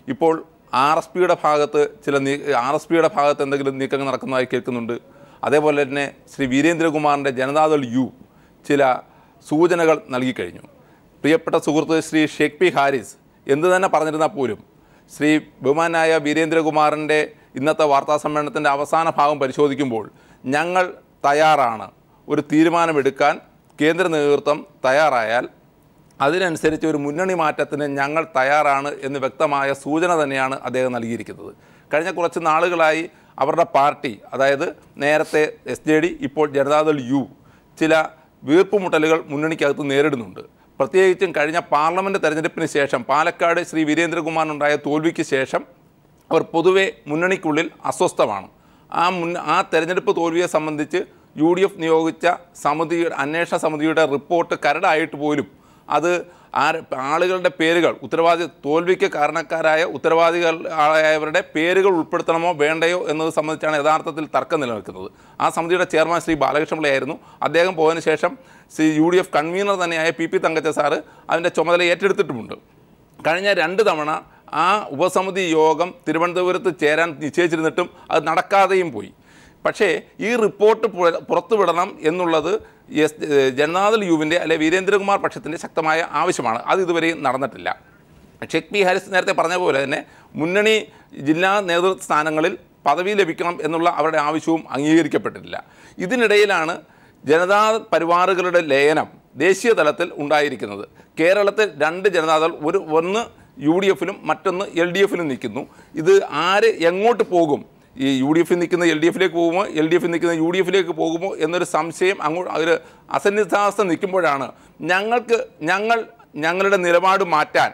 ഇപ്പോൾ ആർ എസ് പിയുടെ ഭാഗത്ത് ചില നീ ആർ എസ് പിയുടെ ഭാഗത്ത് എന്തെങ്കിലും നീക്കങ്ങൾ നടക്കുന്നതായി കേൾക്കുന്നുണ്ട് അതേപോലെ തന്നെ ശ്രീ വീരേന്ദ്രകുമാറിൻ്റെ ജനതാദൾ യു ചില സൂചനകൾ നൽകിക്കഴിഞ്ഞു പ്രിയപ്പെട്ട സുഹൃത്ത് ശ്രീ ഷേഖ് പി ഹാരിസ് എന്ത് തന്നെ പറഞ്ഞിരുന്നാൽ പോലും ശ്രീ ബഹുമാനായ വീരേന്ദ്രകുമാറിൻ്റെ ഇന്നത്തെ വാർത്താ സമ്മേളനത്തിൻ്റെ അവസാന ഭാഗം പരിശോധിക്കുമ്പോൾ ഞങ്ങൾ തയ്യാറാണ് ഒരു തീരുമാനമെടുക്കാൻ കേന്ദ്ര നേതൃത്വം തയ്യാറായാൽ അതിനനുസരിച്ച് ഒരു മുന്നണി മാറ്റത്തിന് ഞങ്ങൾ തയ്യാറാണ് എന്ന് വ്യക്തമായ സൂചന തന്നെയാണ് അദ്ദേഹം നൽകിയിരിക്കുന്നത് കഴിഞ്ഞ കുറച്ച് നാളുകളായി അവരുടെ പാർട്ടി അതായത് നേരത്തെ എസ് ജെ ഡി ഇപ്പോൾ ജനതാദൾ യു ചില വീർപ്പുമുട്ടലുകൾ മുന്നണിക്കകത്ത് നേരിടുന്നുണ്ട് പ്രത്യേകിച്ചും കഴിഞ്ഞ പാർലമെൻറ്റ് തെരഞ്ഞെടുപ്പിന് ശേഷം പാലക്കാട് ശ്രീ വീരേന്ദ്രകുമാറിനുണ്ടായ തോൽവിക്ക് ശേഷം അവർ പൊതുവെ മുന്നണിക്കുള്ളിൽ അസ്വസ്ഥമാണ് ആ മുൻ ആ തെരഞ്ഞെടുപ്പ് തോൽവിയെ സംബന്ധിച്ച് യു ഡി എഫ് നിയോഗിച്ച സമിതിയുടെ അന്വേഷണ സമിതിയുടെ റിപ്പോർട്ട് കരടായിട്ട് പോലും അത് ആ ആളുകളുടെ പേരുകൾ ഉത്തരവാദി തോൽവിക്ക് കാരണക്കാരായ ഉത്തരവാദികൾ ആയവരുടെ പേരുകൾ ഉൾപ്പെടുത്തണമോ വേണ്ടയോ എന്നത് സംബന്ധിച്ചാണ് യഥാർത്ഥത്തിൽ തർക്കം നിലനിൽക്കുന്നത് ആ സമിതിയുടെ ചെയർമാൻ ശ്രീ ബാലകൃഷ്ണപിള്ളയായിരുന്നു അദ്ദേഹം പോയതിനു ശേഷം Shri U D F convener തന്നെയായ പി പി തങ്കച്ച സാറ് അതിൻ്റെ ചുമതല ഏറ്റെടുത്തിട്ടുമുണ്ട് കഴിഞ്ഞ രണ്ട് തവണ ആ ഉപസമിതി യോഗം തിരുവനന്തപുരത്ത് ചേരാൻ നിശ്ചയിച്ചിരുന്നിട്ടും അത് നടക്കാതെയും പോയി പക്ഷേ ഈ റിപ്പോർട്ട് പുറ- പുറത്തുവിടണം എന്നുള്ളത് എസ് ജനതാദൾ യുവിൻ്റെ അല്ലെ വീരേന്ദ്രകുമാർ പക്ഷത്തിൻ്റെ ശക്തമായ ആവശ്യമാണ് അത് ഇതുവരെയും നടന്നിട്ടില്ല ഷെഖ് പി ഹാരിസ് നേരത്തെ പറഞ്ഞ പോലെ തന്നെ മുന്നണി ജില്ലാ നേതൃത്വ സ്ഥാനങ്ങളിൽ പദവി ലഭിക്കണം എന്നുള്ള അവരുടെ ആവശ്യവും അംഗീകരിക്കപ്പെട്ടിട്ടില്ല ഇതിനിടയിലാണ് ജനതാ പരിവാറുകളുടെ ലയനം ദേശീയ തലത്തിൽ ഉണ്ടായിരിക്കുന്നത് കേരളത്തിൽ രണ്ട് ജനതാദൾ ഒരു ഒന്ന് യു ഡി എഫിലും മറ്റൊന്ന് എൽ ഡി എഫിലും നിൽക്കുന്നു ഇത് ആര് എങ്ങോട്ട് പോകും ഈ യു ഡി എഫിൽ നിൽക്കുന്ന എൽ ഡി എഫിലേക്ക് പോകുമോ എൽ ഡി എഫിൽ നിൽക്കുന്ന യു ഡി എഫിലേക്ക് പോകുമോ എന്നൊരു സംശയം അങ്ങോട്ട് ഒരു അസന്നിഗ്ധാവസ്ഥ നിൽക്കുമ്പോഴാണ് ഞങ്ങൾക്ക് ഞങ്ങൾ ഞങ്ങളുടെ നിലപാട് മാറ്റാൻ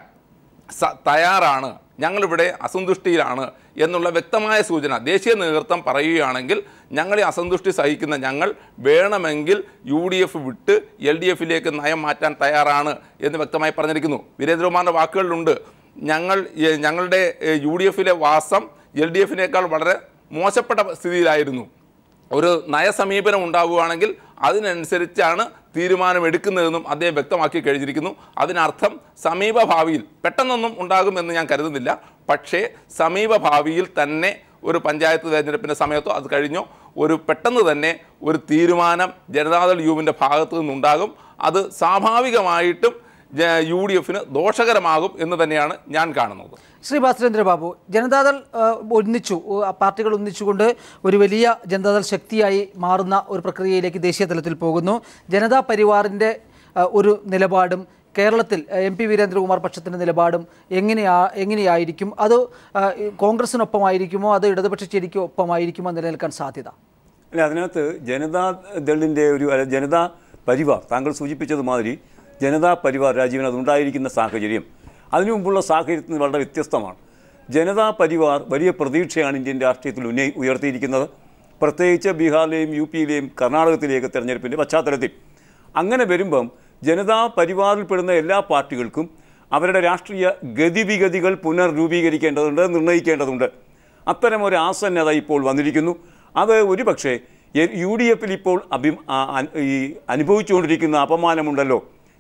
സ- തയ്യാറാണ് ഞങ്ങളിവിടെ അസന്തുഷ്ടിയിലാണ് എന്നുള്ള വ്യക്തമായ സൂചന ദേശീയ നേതൃത്വം പറയുകയാണെങ്കിൽ ഞങ്ങളെ അസന്തുഷ്ടി സഹിക്കുന്ന ഞങ്ങൾ വേണമെങ്കിൽ യു ഡി എഫ് വിട്ട് എൽ ഡി എഫിലേക്ക് നയം മാറ്റാൻ തയ്യാറാണ് എന്ന് വ്യക്തമായി പറഞ്ഞിരിക്കുന്നു വീരേന്ദ്രകുമാറിൻ്റെ വാക്കുകളിലുണ്ട് ഞങ്ങൾ എ, ഞങ്ങളുടെ എ, യു ഡി എഫിലെ വാസം എൽ ഡി എഫിനേക്കാൾ വളരെ മോശപ്പെട്ട സ്ഥിതിയിലായിരുന്നു ഒരു നയസമീപനം ഉണ്ടാവുകയാണെങ്കിൽ അതിനനുസരിച്ചാണ് തീരുമാനമെടുക്കുന്നതെന്നും അദ്ദേഹം വ്യക്തമാക്കി കഴിഞ്ഞിരിക്കുന്നു അതിനർത്ഥം സമീപ ഭാവിയിൽ പെട്ടെന്നൊന്നും ഉണ്ടാകുമെന്ന് ഞാൻ കരുതുന്നില്ല പക്ഷേ സമീപ ഭാവിയിൽ തന്നെ ഒരു പഞ്ചായത്ത് തിരഞ്ഞെടുപ്പിൻ്റെ സമയത്തോ അത് കഴിഞ്ഞോ ഒരു പെട്ടെന്ന് തന്നെ ഒരു തീരുമാനം ജനതാദൾ യുവിൻ്റെ ഭാഗത്തു നിന്നുണ്ടാകും അത് സ്വാഭാവികമായിട്ടും ജ- യു ഡി എഫിന് ദോഷകരമാകും എന്ന് തന്നെയാണ് ഞാൻ കാണുന്നത് ശ്രീ ഭാസ്കരേന്ദ്ര ബാബു ജനതാദൾ ആ, ഒന്നിച്ചു ആ, പാർട്ടികൾ ഒന്നിച്ചുകൊണ്ട് ഒരു വലിയ ജനതാദൾ ശക്തിയായി മാറുന്ന ഒരു പ്രക്രിയയിലേക്ക് ദേശീയ തലത്തിൽ പോകുന്നു ജനതാ പരിവാറിൻ്റെ ആ, ഒരു നിലപാടും കേരളത്തിൽ എം പി വീരേന്ദ്രകുമാർ പക്ഷത്തിൻ്റെ നിലപാടും എങ്ങനെയാ എങ്ങനെയായിരിക്കും അത് ആ, ഈ കോൺഗ്രസിനൊപ്പമായിരിക്കുമോ അത് ഇടതുപക്ഷ ചേരിക്ക് ഒപ്പമായിരിക്കുമോ നിലനിൽക്കാൻ സാധ്യത അല്ല അതിനകത്ത് ജനതാ ദളിൻ്റെ ഒരു അല്ല ജനതാ പരിവാർ താങ്കൾ സൂചിപ്പിച്ചത് മാതിരി ജനതാ പരിവാർ രാജീവൻ അതുണ്ടായിരിക്കുന്ന സാഹചര്യം അതിനു മുമ്പുള്ള സാഹചര്യത്തിൽ നിന്ന് വളരെ വ്യത്യസ്തമാണ് ജനതാ പരിവാർ വലിയ പ്രതീക്ഷയാണ് ഇന്ത്യൻ രാഷ്ട്രീയത്തിൽ ഉന്നയി ഉയർത്തിയിരിക്കുന്നത് പ്രത്യേകിച്ച് ബീഹാറിലെയും യു പിയിലെയും കർണാടകത്തിലെയൊക്കെ തെരഞ്ഞെടുപ്പിൻ്റെ പശ്ചാത്തലത്തിൽ അങ്ങനെ വരുമ്പം ജനതാ പരിവാറിൽപ്പെടുന്ന എല്ലാ പാർട്ടികൾക്കും അവരുടെ രാഷ്ട്രീയ ഗതിവിഗതികൾ പുനർരൂപീകരിക്കേണ്ടതുണ്ട് നിർണ്ണയിക്കേണ്ടതുണ്ട് അത്തരം ഒരു ആസന്നത ഇപ്പോൾ വന്നിരിക്കുന്നു അത് ഒരുപക്ഷെ എ- യു ഡി എഫിൽ ഇപ്പോൾ അഭി ആ- അൻ- ഈ അനുഭവിച്ചുകൊണ്ടിരിക്കുന്ന അപമാനമുണ്ടല്ലോ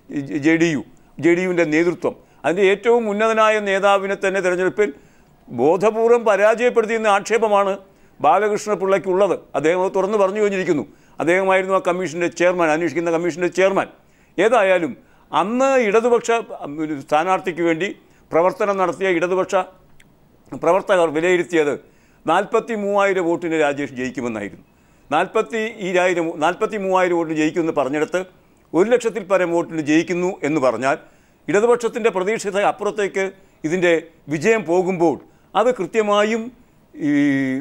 J D U J D യുവിൻ്റെ നേതൃത്വം അതിൻ്റെ ഏറ്റവും ഉന്നതനായ നേതാവിനെ തന്നെ തിരഞ്ഞെടുപ്പിൽ ബോധപൂർവം പരാജയപ്പെടുത്തിയെന്ന ആക്ഷേപമാണ് ബാലകൃഷ്ണ പിള്ളയ്ക്കുള്ളത് അദ്ദേഹം അത് തുറന്നു പറഞ്ഞു കഴിഞ്ഞിരിക്കുന്നു അദ്ദേഹമായിരുന്നു ആ കമ്മീഷൻ്റെ ചെയർമാൻ അന്വേഷിക്കുന്ന കമ്മീഷൻ്റെ ചെയർമാൻ ഏതായാലും അന്ന് ഇടതുപക്ഷ ഉം, ഒരു സ്ഥാനാർത്ഥിക്ക് വേണ്ടി പ്രവർത്തനം നടത്തിയ ഇടതുപക്ഷ പ്രവർത്തകർ വിലയിരുത്തിയത് നാൽപ്പത്തി മൂവായിരം വോട്ടിന് രാജേഷ് ജയിക്കുമെന്നായിരുന്നു നാൽപ്പത്തി ഈരായിരം നാൽപ്പത്തി മൂവായിരം വോട്ടിന് ജയിക്കുമെന്ന് പറഞ്ഞിടത്ത് ഒരു ലക്ഷത്തിൽ പരം വോട്ടിന് ജയിക്കുന്നു എന്ന് പറഞ്ഞാൽ ഇടതുപക്ഷത്തിൻ്റെ പ്രതീക്ഷിത അപ്പുറത്തേക്ക് ഇതിൻ്റെ വിജയം പോകുമ്പോൾ അത് കൃത്യമായും ഈ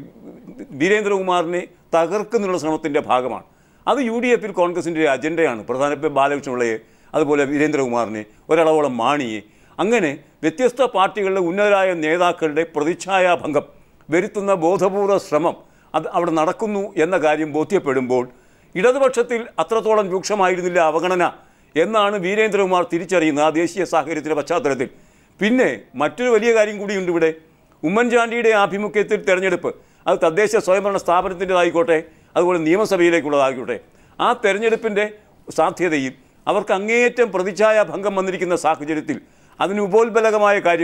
വീരേന്ദ്രകുമാറിനെ തകർക്കുന്നുള്ള ശ്രമത്തിൻ്റെ ഭാഗമാണ് അത് യു ഡി എഫിൽ കോൺഗ്രസിൻ്റെ അജണ്ടയാണ് പ്രധാനപ്പെട്ട ബാലകൃഷ്ണപിള്ളയെ അതുപോലെ വീരേന്ദ്രകുമാറിനെ ഒരളവോളം മാണിയെ അങ്ങനെ വ്യത്യസ്ത പാർട്ടികളുടെ ഉന്നതരായ നേതാക്കളുടെ പ്രതിച്ഛായാഭംഗം വരുത്തുന്ന ബോധപൂർവ ശ്രമം അത് അവിടെ നടക്കുന്നു എന്ന കാര്യം ബോധ്യപ്പെടുമ്പോൾ ഇടതുപക്ഷത്തിൽ അത്രത്തോളം രൂക്ഷമായിരുന്നില്ല അവഗണന എന്നാണ് വീരേന്ദ്രകുമാർ തിരിച്ചറിയുന്നത് ആ ദേശീയ സാഹചര്യത്തിൻ്റെ പശ്ചാത്തലത്തിൽ പിന്നെ മറ്റൊരു വലിയ കാര്യം കൂടിയുണ്ട് ഇവിടെ ഉമ്മൻചാണ്ടിയുടെ ആഭിമുഖ്യത്തിൽ തെരഞ്ഞെടുപ്പ് അത് തദ്ദേശ സ്വയംഭരണ സ്ഥാപനത്തിൻ്റെതായിക്കോട്ടെ അതുപോലെ നിയമസഭയിലേക്കുള്ളതായിക്കോട്ടെ ആ തെരഞ്ഞെടുപ്പിൻ്റെ സാധ്യതയിൽ അവർക്ക് അങ്ങേയറ്റം പ്രതിച്ഛായ ഭംഗം വന്നിരിക്കുന്ന സാഹചര്യത്തിൽ അതിന് ഉപോത്ബലകമായ കാര്യങ്ങൾ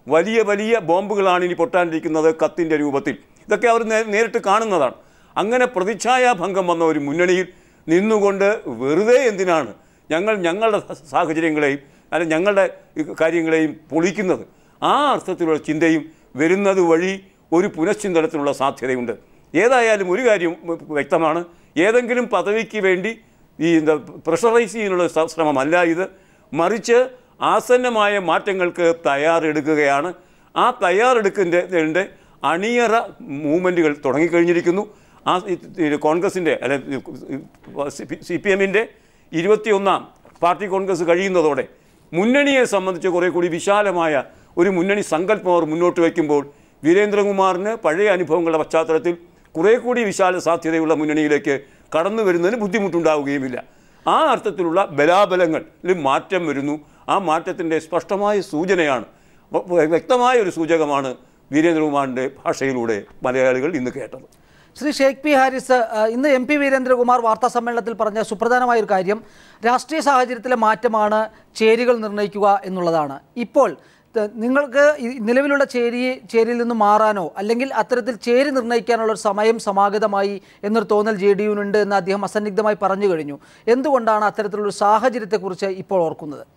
വലിയ വലിയ ബോംബുകളാണ് ഇനി പൊട്ടാനിരിക്കുന്നത് കത്തിൻ്റെ രൂപത്തിൽ ഇതൊക്കെ അവർ നേ- നേരിട്ട് കാണുന്നതാണ് അങ്ങനെ പ്രതിച്ഛായാഭംഗം വന്ന ഒരു മുന്നണിയിൽ നിന്നുകൊണ്ട് വെറുതെ എന്തിനാണ് ഞങ്ങൾ ഞങ്ങളുടെ സാഹചര്യങ്ങളെയും അല്ലെങ്കിൽ ഞങ്ങളുടെ കാര്യങ്ങളെയും പൊളിക്കുന്നത് ആ അർത്ഥത്തിലുള്ള ചിന്തയും വരുന്നത് വഴി ഒരു പുനഃചിന്തനത്തിനുള്ള സാധ്യതയുണ്ട് ഏതായാലും ഒരു കാര്യം വ്യക്തമാണ് ഏതെങ്കിലും പദവിക്ക് വേണ്ടി ഈ എന്താ പ്രഷറൈസ് ചെയ്യാനുള്ള സ- ശ്രമമല്ല ഇത് മറിച്ച് ആസന്നമായ മാറ്റങ്ങൾക്ക് തയ്യാറെടുക്കുകയാണ് ആ തയ്യാറെടുക്കുന്നതിൻ്റെ അണിയറ മൂവ്മെൻറ്റുകൾ തുടങ്ങിക്കഴിഞ്ഞിരിക്കുന്നു ആ ഈ- ഈ കോൺഗ്രസിൻ്റെ അല്ലെ സി പി എമ്മിൻ്റെ ഇരുപത്തിയൊന്നാം പാർട്ടി കോൺഗ്രസ് കഴിയുന്നതോടെ മുന്നണിയെ സംബന്ധിച്ച് കുറേ കൂടി വിശാലമായ ഒരു മുന്നണി സങ്കല്പം അവർ മുന്നോട്ട് വയ്ക്കുമ്പോൾ വീരേന്ദ്രകുമാറിന് പഴയ അനുഭവങ്ങളുടെ പശ്ചാത്തലത്തിൽ കുറേ കൂടി വിശാല സാധ്യതയുള്ള മുന്നണിയിലേക്ക് കടന്നു വരുന്നതിന് ബുദ്ധിമുട്ടുണ്ടാവുകയുമില്ല ആ അർത്ഥത്തിലുള്ള ബലാബലങ്ങളിൽ മാറ്റം വരുന്നു ആ മാറ്റത്തിൻ്റെ സ്പഷ്ടമായ സൂചനയാണ് വ- വ- വ്യക്തമായ ഒരു സൂചകമാണ് വീരേന്ദ്രകുമാറിൻ്റെ ഭാഷയിലൂടെ മലയാളികൾ ഇന്ന് കേട്ടത് ശ്രീ ഷെയ്ഖ് പി ഹാരിസ് ആ, ഇന്ന് എം പി വീരേന്ദ്രകുമാർ വാർത്താ സമ്മേളനത്തിൽ പറഞ്ഞ സുപ്രധാനമായ ഒരു കാര്യം രാഷ്ട്രീയ സാഹചര്യത്തിലെ മാറ്റമാണ് ചേരികൾ നിർണ്ണയിക്കുക എന്നുള്ളതാണ് ഇപ്പോൾ ത- നിങ്ങൾക്ക് ഈ നിലവിലുള്ള ചേരി ചേരിയിൽ നിന്ന് മാറാനോ അല്ലെങ്കിൽ അത്തരത്തിൽ ചേരി നിർണ്ണയിക്കാനുള്ള ഒരു സമയം സമാഗതമായി എന്നൊരു തോന്നൽ ജെ ഡി യുനുണ്ട് എന്ന് അദ്ദേഹം അസന്നിഗ്ധമായി പറഞ്ഞു കഴിഞ്ഞു എന്തുകൊണ്ടാണ് അത്തരത്തിലുള്ള ഒരു സാഹചര്യത്തെക്കുറിച്ച് ഇപ്പോൾ ഓർക്കുന്നത്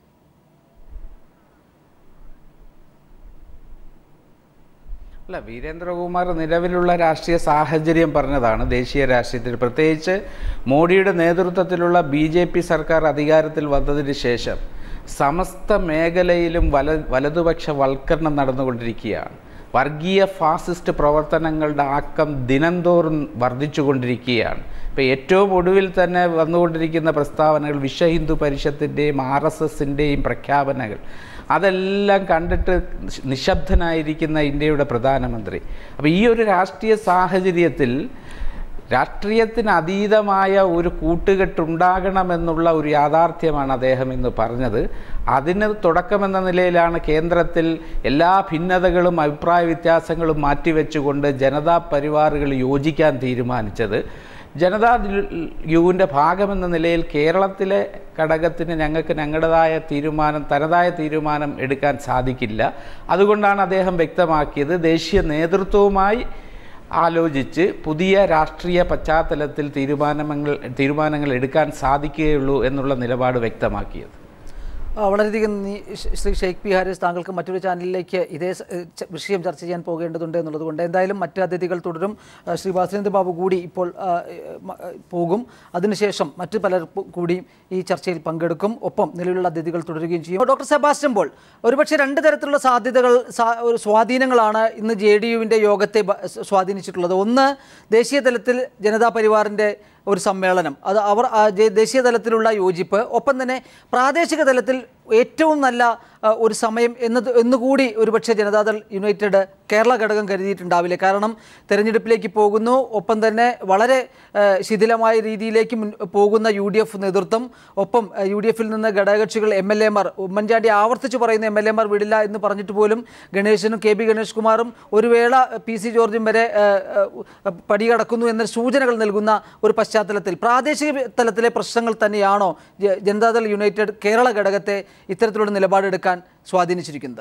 അല്ല വീരേന്ദ്രകുമാർ നിലവിലുള്ള രാഷ്ട്രീയ സാഹചര്യം പറഞ്ഞതാണ് ദേശീയ രാഷ്ട്രീയത്തിൽ പ്രത്യേകിച്ച് മോഡിയുടെ നേതൃത്വത്തിലുള്ള ബി ജെ പി സർക്കാർ അധികാരത്തിൽ വന്നതിന് ശേഷം സമസ്ത മേഖലയിലും വല വലതുപക്ഷ വൽക്കരണം നടന്നുകൊണ്ടിരിക്കുകയാണ് വർഗീയ ഫാസിസ്റ്റ് പ്രവർത്തനങ്ങളുടെ ആക്കം ദിനംതോറും വർദ്ധിച്ചുകൊണ്ടിരിക്കുകയാണ് ഇപ്പോൾ ഏറ്റവും ഒടുവിൽ തന്നെ വന്നുകൊണ്ടിരിക്കുന്ന പ്രസ്താവനകൾ വിശ്വ ഹിന്ദു പരിഷത്തിൻ്റെയും ആർ എസ് എസിൻ്റെയും പ്രഖ്യാപനങ്ങൾ അതെല്ലാം കണ്ടിട്ട് നിശബ്ദനായിരിക്കുന്ന ഇന്ത്യയുടെ പ്രധാനമന്ത്രി അപ്പോൾ ഈ ഒരു രാഷ്ട്രീയ സാഹചര്യത്തിൽ രാഷ്ട്രീയത്തിന് അതീതമായ ഒരു കൂട്ടുകെട്ടുണ്ടാകണമെന്നുള്ള ഒരു യാഥാർത്ഥ്യമാണ് അദ്ദേഹം ഇന്ന് പറഞ്ഞത് അതിന് തുടക്കമെന്ന നിലയിലാണ് കേന്ദ്രത്തിൽ എല്ലാ ഭിന്നതകളും അഭിപ്രായ വ്യത്യാസങ്ങളും മാറ്റിവെച്ചുകൊണ്ട് ജനതാ പരിവാറുകൾ യോജിക്കാൻ തീരുമാനിച്ചത് ജനതാ യുവിൻ്റെ ഭാഗമെന്ന നിലയിൽ കേരളത്തിലെ ഘടകത്തിന് ഞങ്ങൾക്ക് ഞങ്ങളുടേതായ തീരുമാനം തനതായ തീരുമാനം എടുക്കാൻ സാധിക്കില്ല അതുകൊണ്ടാണ് അദ്ദേഹം വ്യക്തമാക്കിയത് ദേശീയ നേതൃത്വവുമായി ആലോചിച്ച് പുതിയ രാഷ്ട്രീയ പശ്ചാത്തലത്തിൽ തീരുമാനങ്ങൾ തീരുമാനങ്ങൾ എടുക്കാൻ സാധിക്കുകയുള്ളൂ എന്നുള്ള നിലപാട് വ്യക്തമാക്കിയത് ആ, വളരെയധികം നന്ദി ശ്രീ- ശ്രീ ഷെയ്ഖ് പി ഹാരിസ് താങ്കൾക്ക് മറ്റൊരു ചാനലിലേക്ക് ഇതേ സ- ഏഹ് ച- വിഷയം ചർച്ച ചെയ്യാൻ പോകേണ്ടതുണ്ട് എന്നുള്ളതുകൊണ്ട് എന്തായാലും മറ്റ് അതിഥികൾ തുടരും ആ, ശ്രീ വാസുദേന്ദ്ര ബാബു കൂടി ഇപ്പോൾ ആ, ഏഹ്, മ- ഏഹ്, പോകും അതിനുശേഷം മറ്റു പലർ പു- കൂടിയും ഈ ചർച്ചയിൽ പങ്കെടുക്കും ഒപ്പം നിലവിലുള്ള അതിഥികൾ തുടരുകയും ചെയ്യും ഡോക്ടർ സെബാസ്റ്റ്യൻ പോൾ ഒരുപക്ഷെ രണ്ട് തരത്തിലുള്ള സാധ്യതകൾ സാ- ഒരു സ്വാധീനങ്ങളാണ് ഇന്ന് ജെ ഡി യുവിൻ്റെ യോഗത്തെ ബ- സ്വാധീനിച്ചിട്ടുള്ളത് ഒന്ന് ദേശീയ തലത്തിൽ ജനതാ പരിവാറിൻ്റെ ഒരു സമ്മേളനം അത് അവർ ആ, ജെ- ദേശീയ തലത്തിലുള്ള യോജിപ്പ് ഒപ്പം തന്നെ പ്രാദേശിക തലത്തിൽ ഏറ്റവും നല്ല ആ, ഒരു സമയം എന്നത് എന്നുകൂടി ഒരുപക്ഷെ ജനതാദൾ യുണൈറ്റഡ് കേരള ഘടകം കരുതിയിട്ടുണ്ടാവില്ല കാരണം തെരഞ്ഞെടുപ്പിലേക്ക് പോകുന്നു ഒപ്പം തന്നെ വളരെ ആ, ശിഥിലമായ രീതിയിലേക്ക് മുൻ പോകുന്ന യു ഡി എഫ് നേതൃത്വം ഒപ്പം ആ, യു ഡി എഫിൽ നിന്ന് ഘടകകക്ഷികൾ എം എൽ എമാർ ഉമ്മൻചാണ്ടി ആവർത്തിച്ച് പറയുന്ന എം എൽ എമാർ വിടില്ല എന്ന് പറഞ്ഞിട്ട് പോലും ഗണേശനും കെ ബി ഗണേഷ് കുമാറും ഒരു വേള പി സി ജോർജും വരെ ആ, ആ, പടികടക്കുന്നു എന്ന സൂചനകൾ നൽകുന്ന ഒരു പശ്ചാത്തലത്തിൽ പ്രാദേശിക തലത്തിലെ പ്രശ്നങ്ങൾ തന്നെയാണോ ജ- ജനതാദൾ യുണൈറ്റഡ് കേരള ഘടകത്തെ ഇത്തരത്തിലുള്ള നിലപാടെടുക്കാൻ സ്വാധീനിച്ചിരിക്കുന്നത്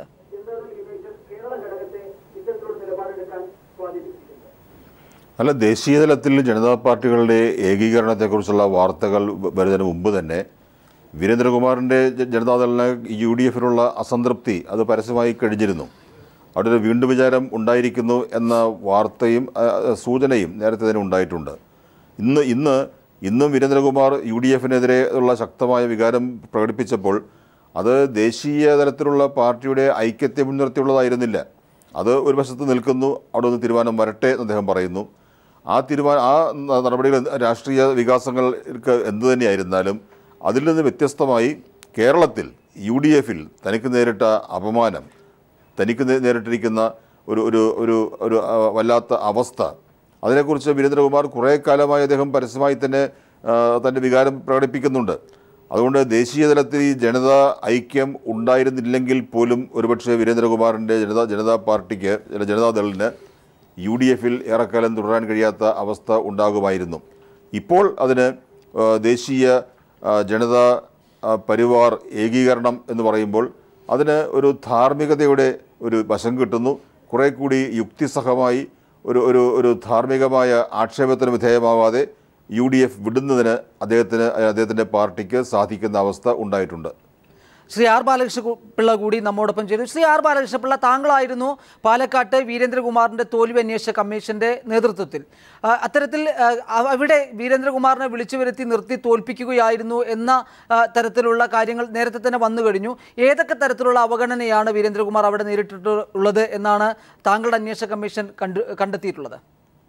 അല്ല ദേശീയ തലത്തിൽ ജനതാ പാർട്ടികളുടെ ഏകീകരണത്തെക്കുറിച്ചുള്ള വാർത്തകൾ വ- വരുന്നതിന് മുമ്പ് തന്നെ വീരേന്ദ്രകുമാറിൻ്റെ ജ- ജനതാദളിന് യു ഡി എഫിനുള്ള അസംതൃപ്തി അത് പരസ്യമായി കഴിഞ്ഞിരുന്നു അവിടെ ഒരു വീണ്ടും വിചാരം ഉണ്ടായിരിക്കുന്നു എന്ന വാർത്തയും ആ, ആ, സൂചനയും നേരത്തെ തന്നെ ഉണ്ടായിട്ടുണ്ട് ഇന്ന് ഇന്ന് ഇന്നും വീരേന്ദ്രകുമാർ യു ഡി എഫിനെതിരെ ഉള്ള ശക്തമായ വികാരം പ്രകടിപ്പിച്ചപ്പോൾ അത് ദേശീയ തലത്തിലുള്ള പാർട്ടിയുടെ ഐക്യത്തെ മുൻനിർത്തിയുള്ളതായിരുന്നില്ല അത് ഒരു വശത്ത് നിൽക്കുന്നു അവിടെ നിന്ന് തീരുമാനം വരട്ടെ എന്ന് അദ്ദേഹം പറയുന്നു ആ തീരുമാനം ആ ന- നടപടികൾ രാഷ്ട്രീയ വികാസങ്ങൾക്ക് എന്തു തന്നെയായിരുന്നാലും അതിൽ നിന്ന് വ്യത്യസ്തമായി കേരളത്തിൽ യു ഡി എഫിൽ തനിക്ക് നേരിട്ട അപമാനം തനിക്ക് നേ- നേരിട്ടിരിക്കുന്ന ഒരു ഒരു ഒരു ഒരു ആ, വല്ലാത്ത അവസ്ഥ അതിനെക്കുറിച്ച് വീരേന്ദ്രകുമാർ കുറേ കാലമായി അദ്ദേഹം പരസ്യമായി തന്നെ ആ, തൻ്റെ വികാരം പ്രകടിപ്പിക്കുന്നുണ്ട് അതുകൊണ്ട് ദേശീയ തലത്തിൽ ഈ ജനതാ ഐക്യം ഉണ്ടായിരുന്നില്ലെങ്കിൽ പോലും ഒരുപക്ഷെ വീരേന്ദ്രകുമാറിൻ്റെ ജനതാ ജനതാ പാർട്ടിക്ക് അല്ല, ജനതാദളിന് യു ഡി എഫിൽ ഏറെക്കാലം തുടരാൻ കഴിയാത്ത അവസ്ഥ ഉണ്ടാകുമായിരുന്നു ഇപ്പോൾ അതിന് ആ, ദേശീയ ആ, ജനതാ ആ, പരിവാർ ഏകീകരണം എന്ന് പറയുമ്പോൾ അതിന് ഒരു ധാർമ്മികതയുടെ ഒരു വശം കിട്ടുന്നു കുറേ കൂടി യുക്തിസഹമായി ഒരു ഒരു ഒരു ധാർമ്മികമായ ആക്ഷേപത്തിന് വിധേയമാവാതെ യു ഡി എഫ് വിടുന്നതിന് അദ്ദേഹത്തിന് അദ്ദേഹത്തിൻ്റെ പാർട്ടിക്ക് സാധിക്കുന്ന അവസ്ഥ ഉണ്ടായിട്ടുണ്ട് ശ്രീ ആർ ബാലകൃഷ്ണ കു- പിള്ള കൂടി നമ്മോടൊപ്പം ചെയ്തു ശ്രീ ആർ ബാലകൃഷ്ണ പിള്ള താങ്കളായിരുന്നു പാലക്കാട്ട് വീരേന്ദ്രകുമാറിന്റെ തോൽവി അന്വേഷണ കമ്മീഷന്റെ നേതൃത്വത്തിൽ ആ, അത്തരത്തിൽ ആ, അവ- അവിടെ വീരേന്ദ്രകുമാറിനെ വിളിച്ചു വരുത്തി നിർത്തി തോൽപ്പിക്കുകയായിരുന്നു എന്ന ആ, തരത്തിലുള്ള കാര്യങ്ങൾ നേരത്തെ തന്നെ വന്നു കഴിഞ്ഞു ഏതൊക്കെ തരത്തിലുള്ള അവഗണനയാണ് വീരേന്ദ്രകുമാർ അവിടെ നേരിട്ടിട്ടുള്ളത് എന്നാണ് താങ്കളുടെ അന്വേഷണ കമ്മീഷൻ കണ്ടു കണ്ടെത്തിയിട്ടുള്ളത്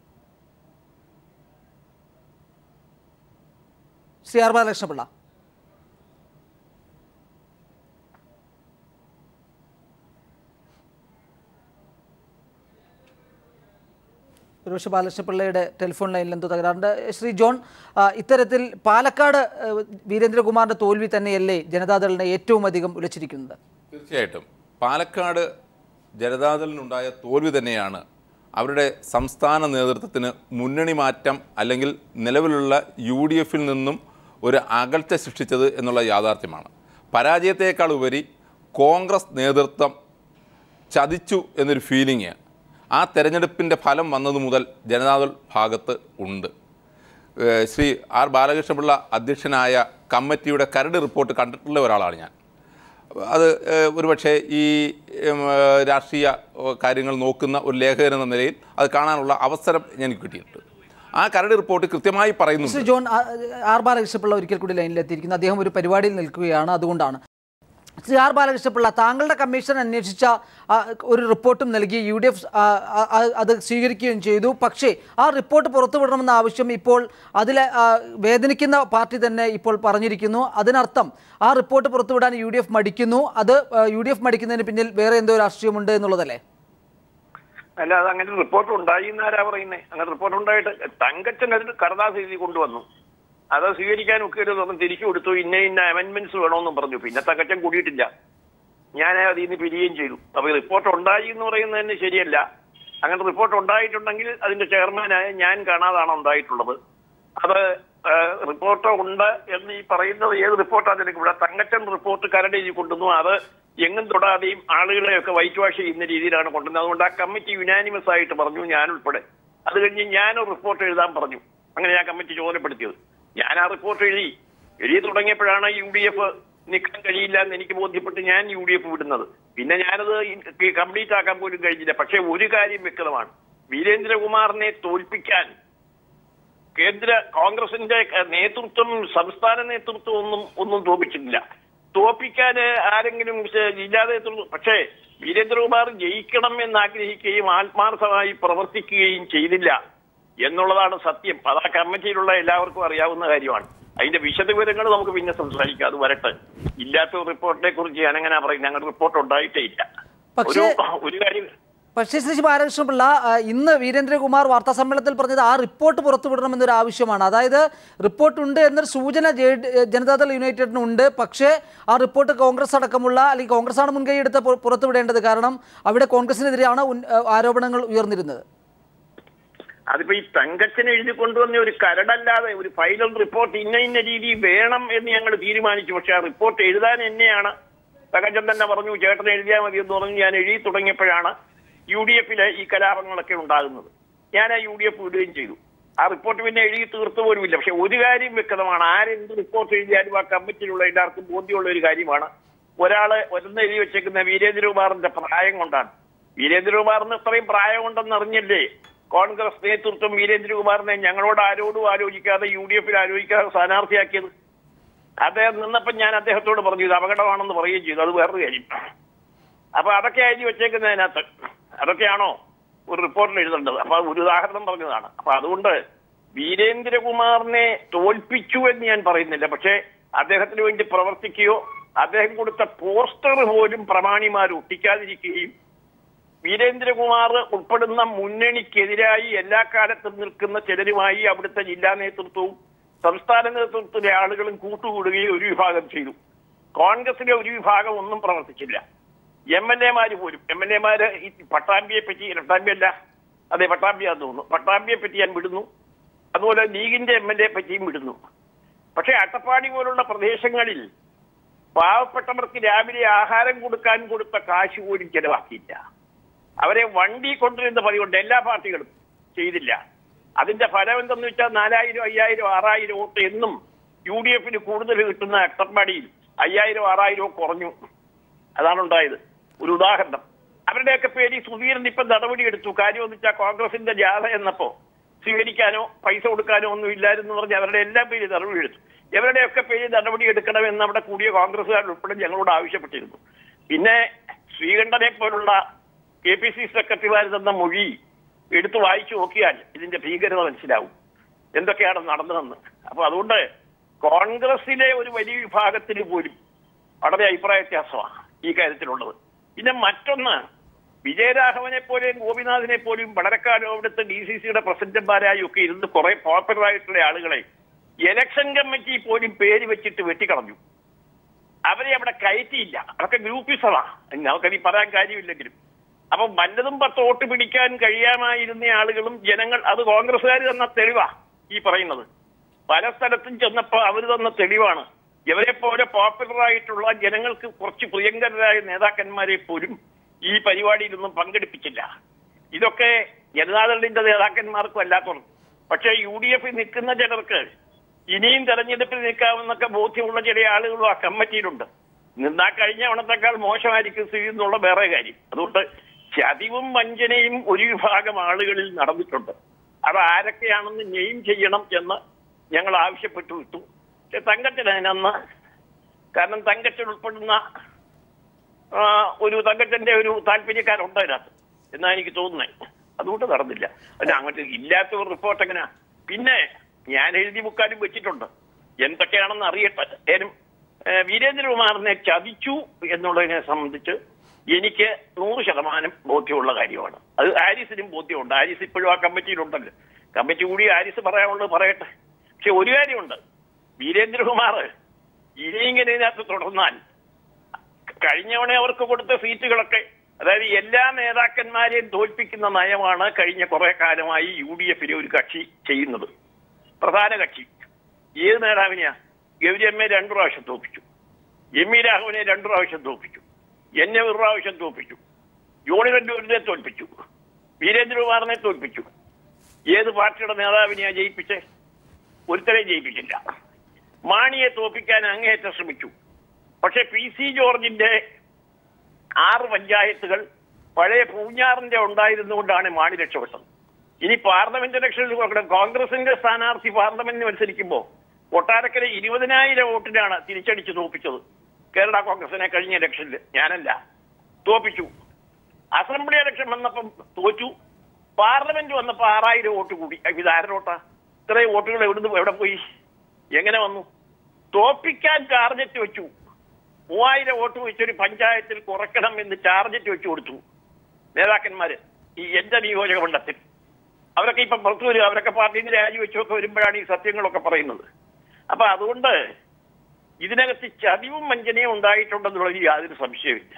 ശ്രീ ആർ ബാലകൃഷ്ണ പിള്ള ഒരുപക്ഷെ ബാലകൃഷ്ണപിള്ളയുടെ ടെലിഫോൺ ലൈനിൽ എന്തോ തകരാറുണ്ട് ശ്രീ ജോൺ ആ, ഇത്തരത്തിൽ പാലക്കാട് ആ, വീരേന്ദ്രകുമാറിന്റെ തോൽവി തന്നെയല്ലേ ജനതാദളിനെ ഏറ്റവും അധികം ഉലച്ചിരിക്കുന്നത് തീർച്ചയായിട്ടും പാലക്കാട് ജനതാദളിനുണ്ടായ തോൽവി തന്നെയാണ് അവരുടെ സംസ്ഥാന നേതൃത്വത്തിന് മുന്നണി മാറ്റം അല്ലെങ്കിൽ നിലവിലുള്ള യു ഡി എഫിൽ നിന്നും ഒരു അകൽച്ച സൃഷ്ടിച്ചത് എന്നുള്ള യാഥാർത്ഥ്യമാണ് പരാജയത്തേക്കാൾ ഉപരി കോൺഗ്രസ് നേതൃത്വം ചതിച്ചു എന്നൊരു ഫീലിംഗ് ആ തെരഞ്ഞെടുപ്പിൻ്റെ ഫലം വന്നത് മുതൽ ജനതാദൾ ഭാഗത്ത് ഉണ്ട് ഏഹ് ശ്രീ ആർ ബാലകൃഷ്ണപിള്ള അധ്യക്ഷനായ കമ്മിറ്റിയുടെ കരട് റിപ്പോർട്ട് കണ്ടിട്ടുള്ള ഒരാളാണ് ഞാൻ അത് ഏഹ് ഒരുപക്ഷെ ഈ ഉം, ഏഹ് രാഷ്ട്രീയ ഏഹ് കാര്യങ്ങൾ നോക്കുന്ന ഒരു ലേഖകൻ എന്ന നിലയിൽ അത് കാണാനുള്ള അവസരം എനിക്ക് കിട്ടിയിട്ടുണ്ട് ആ കരട് റിപ്പോർട്ട് കൃത്യമായി ശ്രീ പറയുന്നുണ്ട് ജോൺ ആ, ആർ ബാലകൃഷ്ണപിള്ള ഒരിക്കൽ കൂടി ലൈനിലെത്തിയിരിക്കുന്നു അദ്ദേഹം ഒരു പരിപാടിയിൽ നിൽക്കുകയാണ് അതുകൊണ്ടാണ് ശ്രീ ആർ ബാലകൃഷ്ണപിള്ള താങ്കളുടെ കമ്മീഷൻ അന്വേഷിച്ച ആ, ഒരു റിപ്പോർട്ടും നൽകി യു ഡി എഫ് അത് സ്വീകരിക്കുകയും ചെയ്തു പക്ഷേ ആ റിപ്പോർട്ട് പുറത്തുവിടണമെന്ന ആവശ്യം ഇപ്പോൾ അതിലെ ആ, വേദനിക്കുന്ന പാർട്ടി തന്നെ ഇപ്പോൾ പറഞ്ഞിരിക്കുന്നു അതിനർത്ഥം ആ റിപ്പോർട്ട് പുറത്തുവിടാൻ യു ഡി എഫ് മടിക്കുന്നു അത് യു ഡി എഫ് മടിക്കുന്നതിന് പിന്നിൽ വേറെ എന്തോ രാഷ്ട്രീയമുണ്ട് എന്നുള്ളതല്ലേ അല്ല അത് അങ്ങനെ റിപ്പോർട്ട് ഉണ്ടായി എന്നാരാ പറയുന്നത് അങ്ങനെ റിപ്പോർട്ട് ഉണ്ടായിട്ട് തങ്കച്ചൻ അതിന് കടലാസ് എഴുതി കൊണ്ടുവന്നു അത് സ്വീകരിക്കാൻ ഒക്കെ പറഞ്ഞു തിരിച്ചു കൊടുത്തു ഇന്ന ഇന്ന അമെന്റ്മെന്റ്സ് വേണമെന്നും പറഞ്ഞു പിന്നെ തങ്കച്ചൻ കൂടിയിട്ടില്ല ഞാൻ അതിൽ നിന്ന് പിരിയുകയും ചെയ്തു അപ്പൊ ഈ റിപ്പോർട്ട് ഉണ്ടായി എന്ന് പറയുന്നത് തന്നെ ശരിയല്ല അങ്ങനെ റിപ്പോർട്ട് ഉണ്ടായിട്ടുണ്ടെങ്കിൽ അതിന്റെ ചെയർമാനായ ഞാൻ കാണാതാണ് ഉണ്ടായിട്ടുള്ളത് അത് റിപ്പോർട്ട് ഉണ്ട് എന്ന് ഈ പറയുന്നത് ഏത് റിപ്പോർട്ടാണ് എനിക്ക് ഇവിടെ തങ്കച്ചൻ റിപ്പോർട്ട് കരട് എഴുതി കൊണ്ടുവന്നു അത് എങ്ങും തൊടാതെയും ആളുകളെയൊക്കെ വൈറ്റ് വാഷ് ചെയ്യുന്ന രീതിയിലാണ് കൊണ്ടുവന്നത് അതുകൊണ്ട് ആ കമ്മിറ്റി യുനാനിമസ് ആയിട്ട് പറഞ്ഞു ഞാൻ ഉൾപ്പെടെ അത് കഴിഞ്ഞ് ഞാൻ ഒരു റിപ്പോർട്ട് എഴുതാൻ പറഞ്ഞു അങ്ങനെ ആ കമ്മിറ്റി ചുമതലപ്പെടുത്തിയത് ഞാൻ ആ റിപ്പോർട്ട് എഴുതി എഴുതി തുടങ്ങിയപ്പോഴാണ് യു ഡി എഫ് നിൽക്കാൻ കഴിയില്ല എന്ന് എനിക്ക് ബോധ്യപ്പെട്ട് ഞാൻ യു ഡി എഫ് വിടുന്നത് പിന്നെ ഞാനത് കംപ്ലീറ്റ് ആക്കാൻ പോലും കഴിഞ്ഞില്ല പക്ഷേ ഒരു കാര്യം വ്യക്തമാണ് വീരേന്ദ്രകുമാറിനെ തോൽപ്പിക്കാൻ കേന്ദ്ര കോൺഗ്രസിന്റെ നേതൃത്വം സംസ്ഥാന നേതൃത്വം ഒന്നും ഒന്നും തോപ്പിച്ചിട്ടില്ല തോപ്പിക്കാൻ ആരെങ്കിലും ജില്ലാ നേതൃത്വം പക്ഷേ വീരേന്ദ്രകുമാർ ജയിക്കണം എന്ന് ആഗ്രഹിക്കുകയും ആത്മാർത്ഥമായി പ്രവർത്തിക്കുകയും ചെയ്തില്ല എന്നുള്ളതാണ് സത്യം അത് ആ കമ്മിറ്റിയിലുള്ള എല്ലാവർക്കും അറിയാവുന്ന കാര്യമാണ് അതിന്റെ വിശദവിവരങ്ങൾ നമുക്ക് പിന്നെ സംസാരിക്കാം അത് വരട്ടെ ഇല്ലാത്ത റിപ്പോർട്ടിനെ കുറിച്ച് ഞാൻ അങ്ങനെ പറയും ഞങ്ങൾ റിപ്പോർട്ട് ഉണ്ടായിട്ടേ ഇല്ല ഒരു പക്ഷേ- ഒരു കാര്യം പക്ഷേ ശ്രീ ബാലകൃഷ്ണപിള്ള ആ, ഇന്ന് വീരേന്ദ്രകുമാർ വാർത്താ സമ്മേളനത്തിൽ പറഞ്ഞത് ആ റിപ്പോർട്ട് പുറത്തുവിടണമെന്നൊരു ആവശ്യമാണ് അതായത് റിപ്പോർട്ട് ഉണ്ട് എന്നൊരു സൂചന ജെ- ജനതാദൾ യുണൈറ്റഡിനുണ്ട് പക്ഷേ ആ റിപ്പോർട്ട് കോൺഗ്രസ് അടക്കമുള്ള അല്ലെങ്കിൽ കോൺഗ്രസ്സാണ് മുൻകൈ എടുത്ത് പു- പുറത്തുവിടേണ്ടത് കാരണം അവിടെ കോൺഗ്രസിനെതിരെയാണ് ഉൻ- ആരോപണങ്ങൾ ഉയർന്നിരുന്നത് അതിപ്പോ ഈ തങ്കച്ചന് എഴുതി കൊണ്ടുവന്ന ഒരു കരടല്ലാതെ ഒരു ഫൈനൽ റിപ്പോർട്ട് ഇന്ന ഇന്ന രീതി വേണം എന്ന് ഞങ്ങൾ തീരുമാനിച്ചു പക്ഷെ ആ റിപ്പോർട്ട് എഴുതാൻ എന്നെയാണ് തങ്കച്ചൻ തന്നെ പറഞ്ഞു ചേട്ടൻ എഴുതിയാൽ മതി എന്ന് പറഞ്ഞു ഞാൻ എഴുതി തുടങ്ങിയപ്പോഴാണ് യു ഡി എഫിലെ ഈ കലാപങ്ങളൊക്കെ ഉണ്ടാകുന്നത് ഞാൻ ആ യു ഡി എഫ് വിടുകയും ചെയ്തു ആ റിപ്പോർട്ട് പിന്നെ എഴുതി തീർത്തു പോലുമില്ല പക്ഷെ ഒരു കാര്യം വ്യക്തമാണ് ആരെന്ത് റിപ്പോർട്ട് എഴുതിയാലും ആ കമ്മിറ്റിയിലുള്ള എല്ലാവർക്കും ബോധ്യമുള്ള ഒരു കാര്യമാണ് ഒരാള് ഒന്ന് എഴുതി വെച്ചേക്കുന്ന വീരേന്ദ്രകുമാറിന്റെ പ്രായം കൊണ്ടാണ് വീരേന്ദ്രകുമാറിന് ഇത്രയും പ്രായം ഉണ്ടെന്ന് അറിഞ്ഞല്ലേ കോൺഗ്രസ് നേതൃത്വം വീരേന്ദ്രകുമാറിനെ ഞങ്ങളോട് ആരോടും ആലോചിക്കാതെ യു ഡി എഫിൽ ആലോചിക്കാതെ സ്ഥാനാർത്ഥിയാക്കിയത് അദ്ദേഹം നിന്നപ്പം ഞാൻ അദ്ദേഹത്തോട് പറഞ്ഞു ഇത് അപകടമാണെന്ന് പറയുകയും ചെയ്തു അത് വേറൊരു കാര്യം അപ്പൊ അതൊക്കെ എഴുതി വെച്ചേക്കുന്നതിനകത്ത് അതൊക്കെയാണോ ഒരു റിപ്പോർട്ടിൽ എഴുതേണ്ടത് അപ്പൊ ഒരു ഉദാഹരണം പറഞ്ഞതാണ് അപ്പൊ അതുകൊണ്ട് വീരേന്ദ്രകുമാറിനെ തോൽപ്പിച്ചു എന്ന് ഞാൻ പറയുന്നില്ല പക്ഷേ അദ്ദേഹത്തിന് വേണ്ടി പ്രവർത്തിക്കുകയോ അദ്ദേഹം കൊടുത്ത പോസ്റ്റർ പോലും പ്രമാണിമാർ ഒട്ടിക്കാതിരിക്കുകയും വീരേന്ദ്രകുമാർ ഉൾപ്പെടുന്ന മുന്നണിക്കെതിരായി എല്ലാ കാലത്തും നിൽക്കുന്ന ചിലരുമായി അവിടുത്തെ ജില്ലാ നേതൃത്വവും സംസ്ഥാന നേതൃത്വത്തിലെ ആളുകളും കൂട്ടുകൂടുകയും ഒരു വിഭാഗം ചെയ്തു കോൺഗ്രസിലെ ഒരു വിഭാഗം ഒന്നും പ്രവർത്തിച്ചില്ല എം എൽ എമാര് പോലും എം എൽ എമാര് ഈ പട്ടാമ്പിയെ പറ്റി പട്ടാമ്പി അല്ല അതെ പട്ടാമ്പിയാന്ന് തോന്നുന്നു പട്ടാമ്പിയെ പറ്റി ഞാൻ വിടുന്നു അതുപോലെ ലീഗിന്റെ എം എൽ എ പറ്റിയും വിടുന്നു പക്ഷെ അട്ടപ്പാടി പോലുള്ള പ്രദേശങ്ങളിൽ പാവപ്പെട്ടവർക്ക് രാവിലെ ആഹാരം കൊടുക്കാൻ കൊടുത്ത കാശ് പോലും ചെലവാക്കിയില്ല അവരെ വണ്ടി കൊണ്ടുവരുന്ന പതിവുണ്ട് എല്ലാ പാർട്ടികളും ചെയ്തില്ല അതിന്റെ ഫലം എന്തെന്ന് വെച്ചാൽ നാലായിരം അയ്യായിരം ആറായിരം വോട്ട് എന്നും യു ഡി എഫിന് കൂടുതൽ കിട്ടുന്ന അട്ടപ്പാടിയിൽ അയ്യായിരം ആറായിരവും കുറഞ്ഞു അതാണ് ഉണ്ടായത് ഒരു ഉദാഹരണം അവരുടെയൊക്കെ പേര് സുധീരൻ ഇപ്പം നടപടിയെടുത്തു കാര്യം എന്ന് വെച്ചാൽ കോൺഗ്രസിന്റെ ജാഥ എന്നപ്പോ സ്വീകരിക്കാനോ പൈസ കൊടുക്കാനോ ഒന്നും ഇല്ലായിരുന്നു പറഞ്ഞ് അവരുടെ എല്ലാ പേര് നടപടിയെടുത്തു ഇവരുടെയൊക്കെ പേര് നടപടി എടുക്കണമെന്ന് അവിടെ കൂടിയ കോൺഗ്രസ്സുകാർ ഉൾപ്പെടെ ഞങ്ങളോട് ആവശ്യപ്പെട്ടിരുന്നു പിന്നെ ശ്രീകണ്ഠനെ പോലുള്ള കെ പി സി സെക്രട്ടറിമാർ തന്ന മൊഴി എടുത്തു വായിച്ചു നോക്കിയാൽ ഇതിന്റെ ഭീകരത മനസ്സിലാവും എന്തൊക്കെയാണ് നടന്നതെന്ന് അപ്പൊ അതുകൊണ്ട് കോൺഗ്രസിലെ ഒരു വലിയ വിഭാഗത്തിന് പോലും വളരെ അഭിപ്രായ വ്യത്യാസമാണ് ഈ കാര്യത്തിലുള്ളത് പിന്നെ മറ്റൊന്ന് വിജയരാഘവനെ പോലെയും ഗോപിനാഥിനെ പോലെയും വളരെ കാലം അവിടുത്തെ ഡി സി സിയുടെ പ്രസിഡന്റുമാരായും ഒക്കെ ഇരുന്ന് കുറെ പോപ്പുലർ ആയിട്ടുള്ള ആളുകളെ ഇലക്ഷൻ കമ്മിറ്റി പോലും പേര് വെച്ചിട്ട് വെട്ടിക്കളഞ്ഞു അവരെ അവിടെ കയറ്റിയില്ല അതൊക്കെ ഗ്രൂപ്പിസമാണ് നമുക്കത് പറയാൻ കാര്യമില്ലെങ്കിലും അപ്പൊ വല്ലതും പത്ത് വോട്ട് പിടിക്കാൻ കഴിയാമായിരുന്ന ആളുകളും ജനങ്ങൾ അത് കോൺഗ്രസ്സുകാർ തന്ന തെളിവാ ഈ പറയുന്നത് പല സ്ഥലത്തും ചെന്നപ്പോ അവർ തന്ന തെളിവാണ് ഇവരെ പോലെ പോപ്പുലർ ആയിട്ടുള്ള ജനങ്ങൾക്ക് കുറച്ച് പ്രിയങ്കരായ നേതാക്കന്മാരെ പോലും ഈ പരിപാടിയിലൊന്നും പങ്കെടുപ്പിച്ചില്ല ഇതൊക്കെ ജനതാദളിന്റെ നേതാക്കന്മാർക്കും അല്ലാത്തവർ പക്ഷേ യു ഡി എഫിൽ നിൽക്കുന്ന ചിലർക്ക് ഇനിയും തെരഞ്ഞെടുപ്പിൽ നിൽക്കാമെന്നൊക്കെ ബോധ്യമുള്ള ചില ആളുകളും ആ കമ്മിറ്റിയിലുണ്ട് നിന്നാ കഴിഞ്ഞ തവണത്തെക്കാൾ മോശമായിരിക്കും സ്ഥിതി എന്നുള്ള വേറെ കാര്യം അതുകൊണ്ട് ചതിവും വഞ്ചനയും ഒരു വിഭാഗം ആളുകളിൽ നടന്നിട്ടുണ്ട് അത് ആരൊക്കെയാണെന്ന് നെയിം ചെയ്യണം എന്ന് ഞങ്ങൾ ആവശ്യപ്പെട്ടു വിട്ടു പക്ഷെ തങ്കച്ചൻ അതിനന്ന് കാരണം തങ്കച്ചൻ ഉൾപ്പെടുന്ന ആ, ഒരു തങ്കച്ചന്റെ ഒരു താല്പര്യക്കാരുണ്ട് അതിനകത്ത് എന്നാ എനിക്ക് തോന്നുന്നത് അതുകൊണ്ട് നടന്നില്ല അല്ല അങ്ങോട്ട് ഇല്ലാത്ത ഒരു റിപ്പോർട്ട് എങ്ങനെയാ പിന്നെ ഞാൻ എഴുതി ബുക്കാനും വെച്ചിട്ടുണ്ട് എന്തൊക്കെയാണെന്ന് അറിയട്ടെ ഏനും ഏ, വീരേന്ദ്രകുമാറിനെ ചതിച്ചു എന്നുള്ളതിനെ സംബന്ധിച്ച് എനിക്ക് നൂറ് ശതമാനം ബോധ്യമുള്ള കാര്യമാണ് അത് ആരിസിനും ബോധ്യമുണ്ട് ആരിസ് ഇപ്പോഴും ആ കമ്മിറ്റിയിലുണ്ടല്ലോ കമ്മിറ്റി കൂടി ആരിസ് പറയാനുള്ളത് പറയട്ടെ പക്ഷെ ഒരു കാര്യമുണ്ട് വീരേന്ദ്രകുമാർ ഇനി ഇങ്ങനെ ഇതിനകത്ത് തുടർന്നാൽ കഴിഞ്ഞവണ അവർക്ക് കൊടുത്ത സീറ്റുകളൊക്കെ അതായത് എല്ലാ നേതാക്കന്മാരെയും തോൽപ്പിക്കുന്ന നയമാണ് കഴിഞ്ഞ കുറെ കാലമായി യു ഡി എഫിലെ ഒരു കക്ഷി ചെയ്യുന്നത് പ്രധാന കക്ഷി ഏത് നേതാവിനെയാ ഗൗരി എം എ രണ്ടു പ്രാവശ്യം തോൽപ്പിച്ചു എം ഇ രാഘവനെ രണ്ടു പ്രാവശ്യം തോൽപ്പിച്ചു എന്നെ ഒരു പ്രാവശ്യം തോൽപ്പിച്ചു ജോണി വെല്ലൂരിനെ തോൽപ്പിച്ചു വീരേന്ദ്രകുമാറിനെ തോൽപ്പിച്ചു ഏത് പാർട്ടിയുടെ നേതാവിനെയാ ജയിപ്പിച്ചേ ഒരുത്തരെ ജയിപ്പിച്ചില്ല മാണിയെ തോൽപ്പിക്കാൻ അങ്ങേയറ്റം ശ്രമിച്ചു പക്ഷെ പി സി ജോർജിന്റെ ആറ് പഞ്ചായത്തുകൾ പഴയ പൂഞ്ഞാറിന്റെ ഉണ്ടായിരുന്നുകൊണ്ടാണ് മാണി രക്ഷപ്പെട്ടത് ഇനി പാർലമെന്റ് ഇലക്ഷനിൽ നോക്കണം കോൺഗ്രസിന്റെ സ്ഥാനാർത്ഥി പാർലമെന്റിന് മത്സരിക്കുമ്പോൾ കൊട്ടാരക്കര ഇരുപതിനായിരം വോട്ടിനാണ് തിരിച്ചടിച്ച് തോപ്പിച്ചത് കേരള കോൺഗ്രസിനെ കഴിഞ്ഞ ഇലക്ഷനിൽ ഞാനല്ല തോപ്പിച്ചു അസംബ്ലി ഇലക്ഷൻ വന്നപ്പം തോറ്റു പാർലമെന്റ് വന്നപ്പോ ആറായിരം വോട്ട് കൂടി അപ്പൊ ഇത് ആരുടെ വോട്ടാ ഇത്രയും വോട്ടുകൾ എവിടുന്ന് എവിടെ പോയി എങ്ങനെ വന്നു തോപ്പിക്കാൻ ടാർഗറ്റ് വെച്ചു മൂവായിരം വോട്ട് വെച്ചൊരു പഞ്ചായത്തിൽ കുറയ്ക്കണം എന്ന് ടാർഗറ്റ് വെച്ചു കൊടുത്തു നേതാക്കന്മാര് ഈ എന്റെ നിയോജക മണ്ഡലത്തിൽ അവരൊക്കെ ഇപ്പൊ പുറത്തു വരും അവരൊക്കെ പാർട്ടിയിൽ നിന്ന് രാജിവെച്ചൊക്കെ വരുമ്പോഴാണ് ഈ സത്യങ്ങളൊക്കെ പറയുന്നത് അപ്പൊ അതുകൊണ്ട് ഇതിനകത്ത് ചതിവും വഞ്ചനയും ഉണ്ടായിട്ടുണ്ടെന്നുള്ളതിൽ യാതൊരു സംശയമില്ല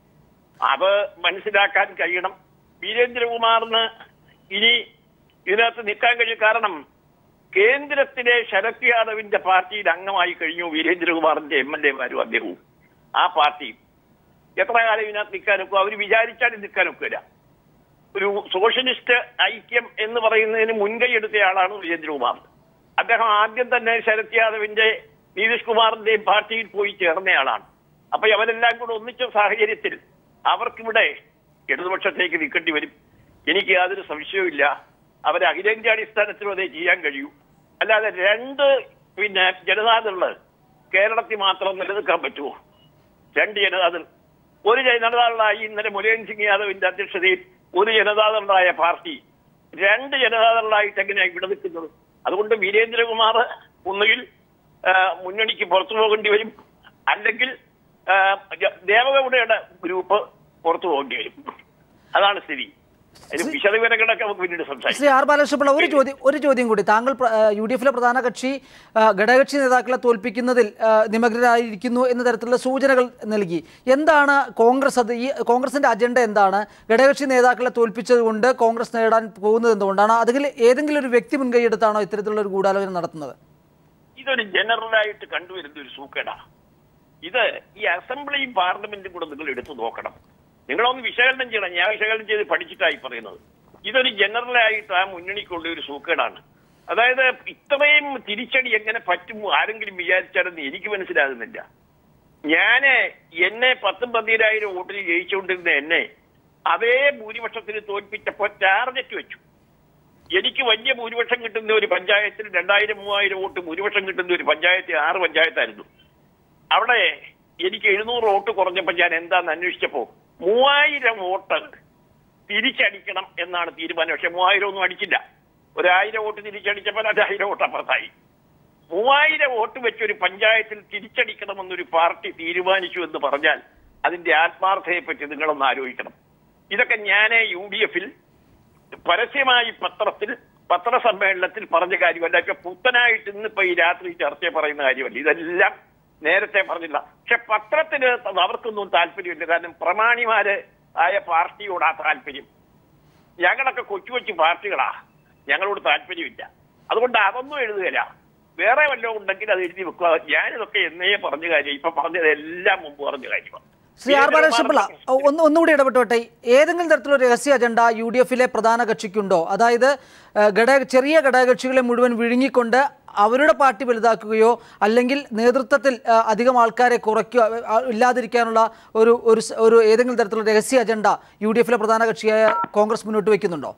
അത് മനസ്സിലാക്കാൻ കഴിയണം വീരേന്ദ്രകുമാറിന് ഇനി ഇതിനകത്ത് നിൽക്കാൻ കഴിയും കാരണം കേന്ദ്രത്തിലെ ശരത് യാദവിന്റെ പാർട്ടിയിൽ അംഗമായി കഴിഞ്ഞു വീരേന്ദ്രകുമാറിന്റെ എം എൽ എമാരും അദ്ദേഹവും ആ പാർട്ടിയും എത്ര കാലം ഇതിനകത്ത് നിൽക്കാനൊക്കെ അവർ വിചാരിച്ചാലും നിൽക്കാനൊക്കില്ല ഒരു സോഷ്യലിസ്റ്റ് ഐക്യം എന്ന് പറയുന്നതിന് മുൻകൈ എടുത്തയാളാണ് വീരേന്ദ്രകുമാർ അദ്ദേഹം ആദ്യം തന്നെ ശരത് യാദവിന്റെ നിതീഷ് കുമാറിന്റെയും പാർട്ടിയിൽ പോയി ചേർന്നയാളാണ് അപ്പൊ അവരെല്ലാം കൂടെ ഒന്നിച്ച സാഹചര്യത്തിൽ അവർക്കിവിടെ ഇടതുപക്ഷത്തേക്ക് നിൽക്കേണ്ടി വരും എനിക്ക് യാതൊരു സംശയവുമില്ല അവരെ അഖിലേന്ത്യാടിസ്ഥാനത്തിലും അതേ ചെയ്യാൻ കഴിയൂ അല്ലാതെ രണ്ട് പിന്നെ ജനതാദള് കേരളത്തിൽ മാത്രം നിലനിൽക്കാൻ പറ്റുമോ രണ്ട് ജനതാദൾ ഒരു ജനതാദളായി ഇന്നലെ മുരളീൻ സിംഗ് യാദവിന്റെ അധ്യക്ഷതയിൽ ഒരു ജനതാദളായ പാർട്ടി രണ്ട് ജനതാദളായിട്ട് എങ്ങനെയാണ് ഇവിടെ നിൽക്കുന്നത് അതുകൊണ്ട് വീരേന്ദ്രകുമാർ ഒന്നുകിൽ ആ, മുന്നണിക്ക് പുറത്തു പോകേണ്ടി വരും അല്ലെങ്കിൽ ആ, ജ- ദേവഗൌഡയുടെ ഗ്രൂപ്പ് പുറത്തു പോകേണ്ടി വരും അതാണ് സ്ഥിതി അതിന് വിശദവിവരങ്ങളൊക്കെ നമുക്ക് പിന്നീട് സംസാരിക്കാം ശ്രീ ആർ ബാലകൃഷ്ണപിള്ള ഒരു ചോദ്യം ഒരു ചോദ്യം കൂടി താങ്കൾ പ്ര- ആ, യു ഡി എഫിലെ പ്രധാന കക്ഷി ആ, ഘടകകക്ഷി നേതാക്കളെ തോൽപ്പിക്കുന്നതിൽ ആ, നിമഗ്നരായിരിക്കുന്നു എന്ന തരത്തിലുള്ള സൂചനകൾ നൽകി എന്താണ് കോൺഗ്രസ് അത് ഈ കോൺഗ്രസിന്റെ അജണ്ട എന്താണ് ഘടകകക്ഷി നേതാക്കളെ തോൽപ്പിച്ചത് കൊണ്ട് കോൺഗ്രസ് നേടാൻ പോകുന്നത് എന്തുകൊണ്ടാണ് അതിൽ ഏതെങ്കിലും ഒരു വ്യക്തി മുൻകൈയെടുത്താണോ ഇത്തരത്തിലുള്ള ഒരു ഗൂഢാലോചന നടത്തുന്നത് ഇതൊരു ജനറലായിട്ട് കണ്ടുവരുന്ന ഒരു സൂക്കേടാ ഇത് ഈ അസംബ്ലിയും പാർലമെന്റും കൂടെ നിങ്ങൾ എടുത്തു നോക്കണം നിങ്ങളൊന്ന് വിശകലനം ചെയ്യണം ഞാൻ വിശകലനം ചെയ്ത് പഠിച്ചിട്ടായി പറയുന്നത് ഇതൊരു ജനറലായിട്ട് ആ മുന്നണിക്കുള്ള ഒരു സൂക്കേടാണ് അതായത് ഇത്രയും തിരിച്ചടി എങ്ങനെ പറ്റും ആരെങ്കിലും വിചാരിച്ചാലെന്ന് എനിക്ക് മനസ്സിലാകുന്നില്ല ഞാന് എന്നെ പത്തും പതിനായിരം വോട്ടിൽ ജയിച്ചുകൊണ്ടിരുന്ന എന്നെ അതേ ഭൂരിപക്ഷത്തിന് തോൽപ്പിച്ചപ്പോൾ ടാർഗറ്റ് വെച്ചു എനിക്ക് വലിയ ഭൂരിപക്ഷം കിട്ടുന്ന ഒരു പഞ്ചായത്തിൽ രണ്ടായിരം മൂവായിരം വോട്ട് ഭൂരിപക്ഷം കിട്ടുന്ന ഒരു പഞ്ചായത്ത് ആറ് പഞ്ചായത്തായിരുന്നു അവിടെ എനിക്ക് എഴുന്നൂറ് വോട്ട് കുറഞ്ഞപ്പോൾ ഞാൻ എന്താന്ന് അന്വേഷിച്ചപ്പോ മൂവായിരം വോട്ട് തിരിച്ചടിക്കണം എന്നാണ് തീരുമാനം പക്ഷെ മൂവായിരം ഒന്നും അടിച്ചില്ല ഒരായിരം വോട്ട് തിരിച്ചടിച്ചപ്പോൾ രണ്ടായിരം വോട്ട് അപ്പുറത്തായി മൂവായിരം വോട്ട് വെച്ച് ഒരു പഞ്ചായത്തിൽ തിരിച്ചടിക്കണമെന്നൊരു പാർട്ടി തീരുമാനിച്ചു എന്ന് പറഞ്ഞാൽ അതിന്റെ ആത്മാർത്ഥതയെ പറ്റി നിങ്ങളൊന്ന് ആലോചിക്കണം ഇതൊക്കെ ഞാൻ യു ഡി എഫിൽ പരസ്യമായി പത്രത്തിൽ പത്രസമ്മേളനത്തിൽ പറഞ്ഞ കാര്യമല്ല ഇപ്പൊ പുത്തനായിട്ട് ഇന്നിപ്പോ ഈ രാത്രി ചർച്ച പറയുന്ന കാര്യമല്ല ഇതെല്ലാം നേരത്തെ പറഞ്ഞില്ല പക്ഷെ പത്രത്തിന് അവർക്കൊന്നും താല്പര്യമില്ല കാരണം പ്രമാണിമാര് ആയ പാർട്ടിയോടാ താല്പര്യം ഞങ്ങളൊക്കെ കൊച്ചു കൊച്ചു പാർട്ടികളാ ഞങ്ങളോട് താല്പര്യമില്ല അതുകൊണ്ട് അതൊന്നും എഴുതുകയില്ല വേറെ വല്ലതും ഉണ്ടെങ്കിൽ അത് എഴുതി വെക്കുക ഞാനിതൊക്കെ എന്നേ പറഞ്ഞ കാര്യം ഇപ്പൊ പറഞ്ഞതെല്ലാം മുമ്പ് പറഞ്ഞ കാര്യമാണ് ശ്രീ ആർ ബാലകൃഷ്ണപിള്ള ഒന്ന് ഒന്നുകൂടി ഇടപെട്ടോട്ടെ ഏതെങ്കിലും തരത്തിലുള്ള രഹസ്യ അജണ്ട യു ഡി എഫിലെ പ്രധാന കക്ഷിക്കുണ്ടോ അതായത് ഏഹ്, ഘടക ചെറിയ ഘടകകക്ഷികളെ മുഴുവൻ വിഴുങ്ങിക്കൊണ്ട് അവരുടെ പാർട്ടി വലുതാക്കുകയോ അല്ലെങ്കിൽ നേതൃത്വത്തിൽ ഏഹ്, അധികം ആൾക്കാരെ കുറയ്ക്കുക ഏഹ്, ഇല്ലാതിരിക്കാനുള്ള ഒരു ഒരു സ- ഒരു ഏതെങ്കിലും തരത്തിലുള്ള രഹസ്യ അജണ്ട യു ഡി എഫിലെ പ്രധാന കക്ഷിയായ കോൺഗ്രസ് മുന്നോട്ട് വയ്ക്കുന്നുണ്ടോ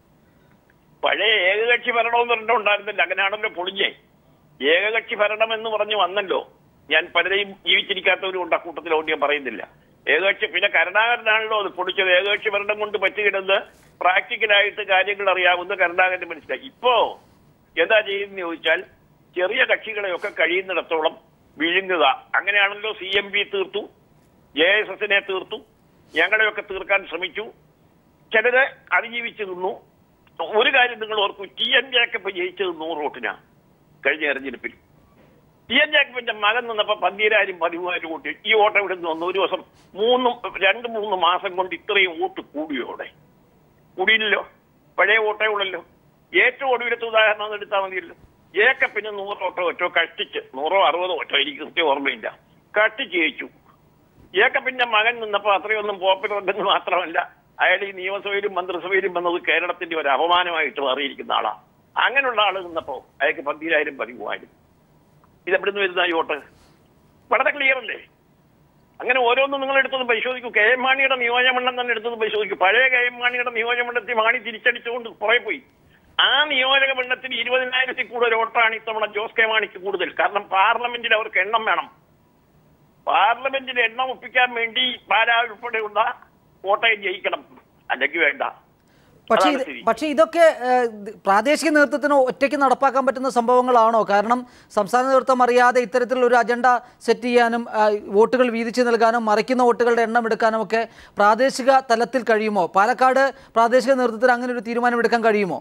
പഴയ ഏകകക്ഷി ഭരണം എന്ന് പറഞ്ഞിട്ടുണ്ടായിരുന്നില്ല അങ്ങനെയാണല്ലോ പൊളിഞ്ഞേ ഏകകക്ഷി ഭരണം എന്ന് പറഞ്ഞ് വന്നല്ലോ ഞാൻ പലരെയും ജീവിച്ചിരിക്കാത്തവരും ഉണ്ട് അക്കൂട്ടത്തിൽ അതുകൊണ്ട് ഞാൻ പറയുന്നില്ല ഏകകക്ഷി പിന്നെ കരുണാകരനാണല്ലോ അത് പൊളിച്ചത് ഏകകക്ഷി ഭരണം കൊണ്ട് പറ്റുകിടന്ന് പ്രാക്ടിക്കലായിട്ട് കാര്യങ്ങൾ അറിയാവുന്ന കരുണാകരന് മനസ്സിലായി ഇപ്പോ എന്താ ചെയ്യുന്നത് ചോദിച്ചാൽ ചെറിയ കക്ഷികളെയൊക്കെ കഴിയുന്നിടത്തോളം വിഴുങ്ങുക അങ്ങനെയാണല്ലോ സി എം പി തീർത്തു ജെ എസ് എസിനെ തീർത്തു ഞങ്ങളെയൊക്കെ തീർക്കാൻ ശ്രമിച്ചു ചിലര് അതിജീവിച്ചു നിന്നു ഒരു കാര്യം നിങ്ങൾ ഓർക്കൂ ടി എൻ ജേക്കബ് ജയിച്ചത് നൂറ് വോട്ടിനാ കഴിഞ്ഞ തെരഞ്ഞെടുപ്പിൽ ടി എൻ ജേക്കബിന്റെ മകൻ നിന്നപ്പോ പന്തീരായിരം പതിമൂവായിരം വോട്ട് ഈ വോട്ട് ഇവിടെ നിന്ന് വന്നു ഒരു ദിവസം മൂന്നും രണ്ട് മൂന്ന് മാസം കൊണ്ട് ഇത്രയും വോട്ട് കൂടിയോടെ കൂടിയില്ലല്ലോ പഴയ വോട്ടേ ഉള്ളല്ലോ ഏറ്റവും ഒടുവിലത്തെ ഉദാഹരണം ഒന്ന് എടുത്താൽ മതിയല്ലോ ജേക്കബിന് നൂറ് വോട്ടോ ഒറ്റോ കഷ്ടിച്ച് നൂറോ അറുപതോ ഒറ്റോ എനിക്ക് കൃത്യം ഓർമ്മയില്ല കഷ്ടിച്ച് ജയിച്ചു ജേക്കബിന്റെ മകൻ നിന്നപ്പോ അത്രയൊന്നും പോപ്പുലർ ഉണ്ടെന്ന് മാത്രമല്ല അയാൾ ഈ നിയമസഭയിലും മന്ത്രിസഭയിലും വന്നത് കേരളത്തിന്റെ ഒരു അപമാനമായിട്ട് മാറിയിരിക്കുന്ന ആളാ അങ്ങനെയുള്ള ആള് നിന്നപ്പോ അയാൾക്ക് പന്തിരായിരം പതിമൂവായിരം ഇതെവിടുന്ന് വരുന്ന ഈ വോട്ട് വളരെ ക്ലിയർ അല്ലേ അങ്ങനെ ഓരോന്നും നിങ്ങൾ എടുത്തത് പരിശോധിക്കൂ കെ എം മാണിയുടെ നിയോജകമണ്ഡലം തന്നെ എടുത്തത് പരിശോധിക്കൂ പഴയ കെ എം മാണിയുടെ നിയോജകമണ്ഡലത്തിൽ മാണി തിരിച്ചടിച്ചുകൊണ്ട് പുറകെ പോയി ആ നിയോജക മണ്ഡലത്തിൽ ഇരുപതിനായിരത്തിൽ കൂടുതൽ വോട്ടാണ് ഇത്തവണ ജോസ് കെ മാണിക്ക് കൂടുതൽ കാരണം പാർലമെന്റിൽ അവർക്ക് എണ്ണം വേണം പാർലമെന്റിൽ എണ്ണം ഒപ്പിക്കാൻ വേണ്ടി പാലാ ഉൾപ്പെടെയുള്ള കോട്ടയം ജയിക്കണം അല്ലെങ്കിൽ വേണ്ട പക്ഷേ അതാണ് ഇത് സ്ഥിതി. പക്ഷേ ഇതൊക്കെ ഏഹ്, ഇത് പ്രാദേശിക നേതൃത്വത്തിന് ഒറ്റയ്ക്ക് നടപ്പാക്കാൻ പറ്റുന്ന സംഭവങ്ങളാണോ കാരണം സംസ്ഥാന നേതൃത്വം അറിയാതെ ഇത്തരത്തിലുള്ള ഒരു അജണ്ട സെറ്റ് ചെയ്യാനും ആ, വോട്ടുകൾ വീതിച്ചു നൽകാനും മറിക്കുന്ന വോട്ടുകളുടെ എണ്ണം എടുക്കാനും ഒക്കെ പ്രാദേശിക തലത്തിൽ കഴിയുമോ പാലക്കാട് പ്രാദേശിക നേതൃത്വത്തിന് അങ്ങനെ ഒരു തീരുമാനം എടുക്കാൻ കഴിയുമോ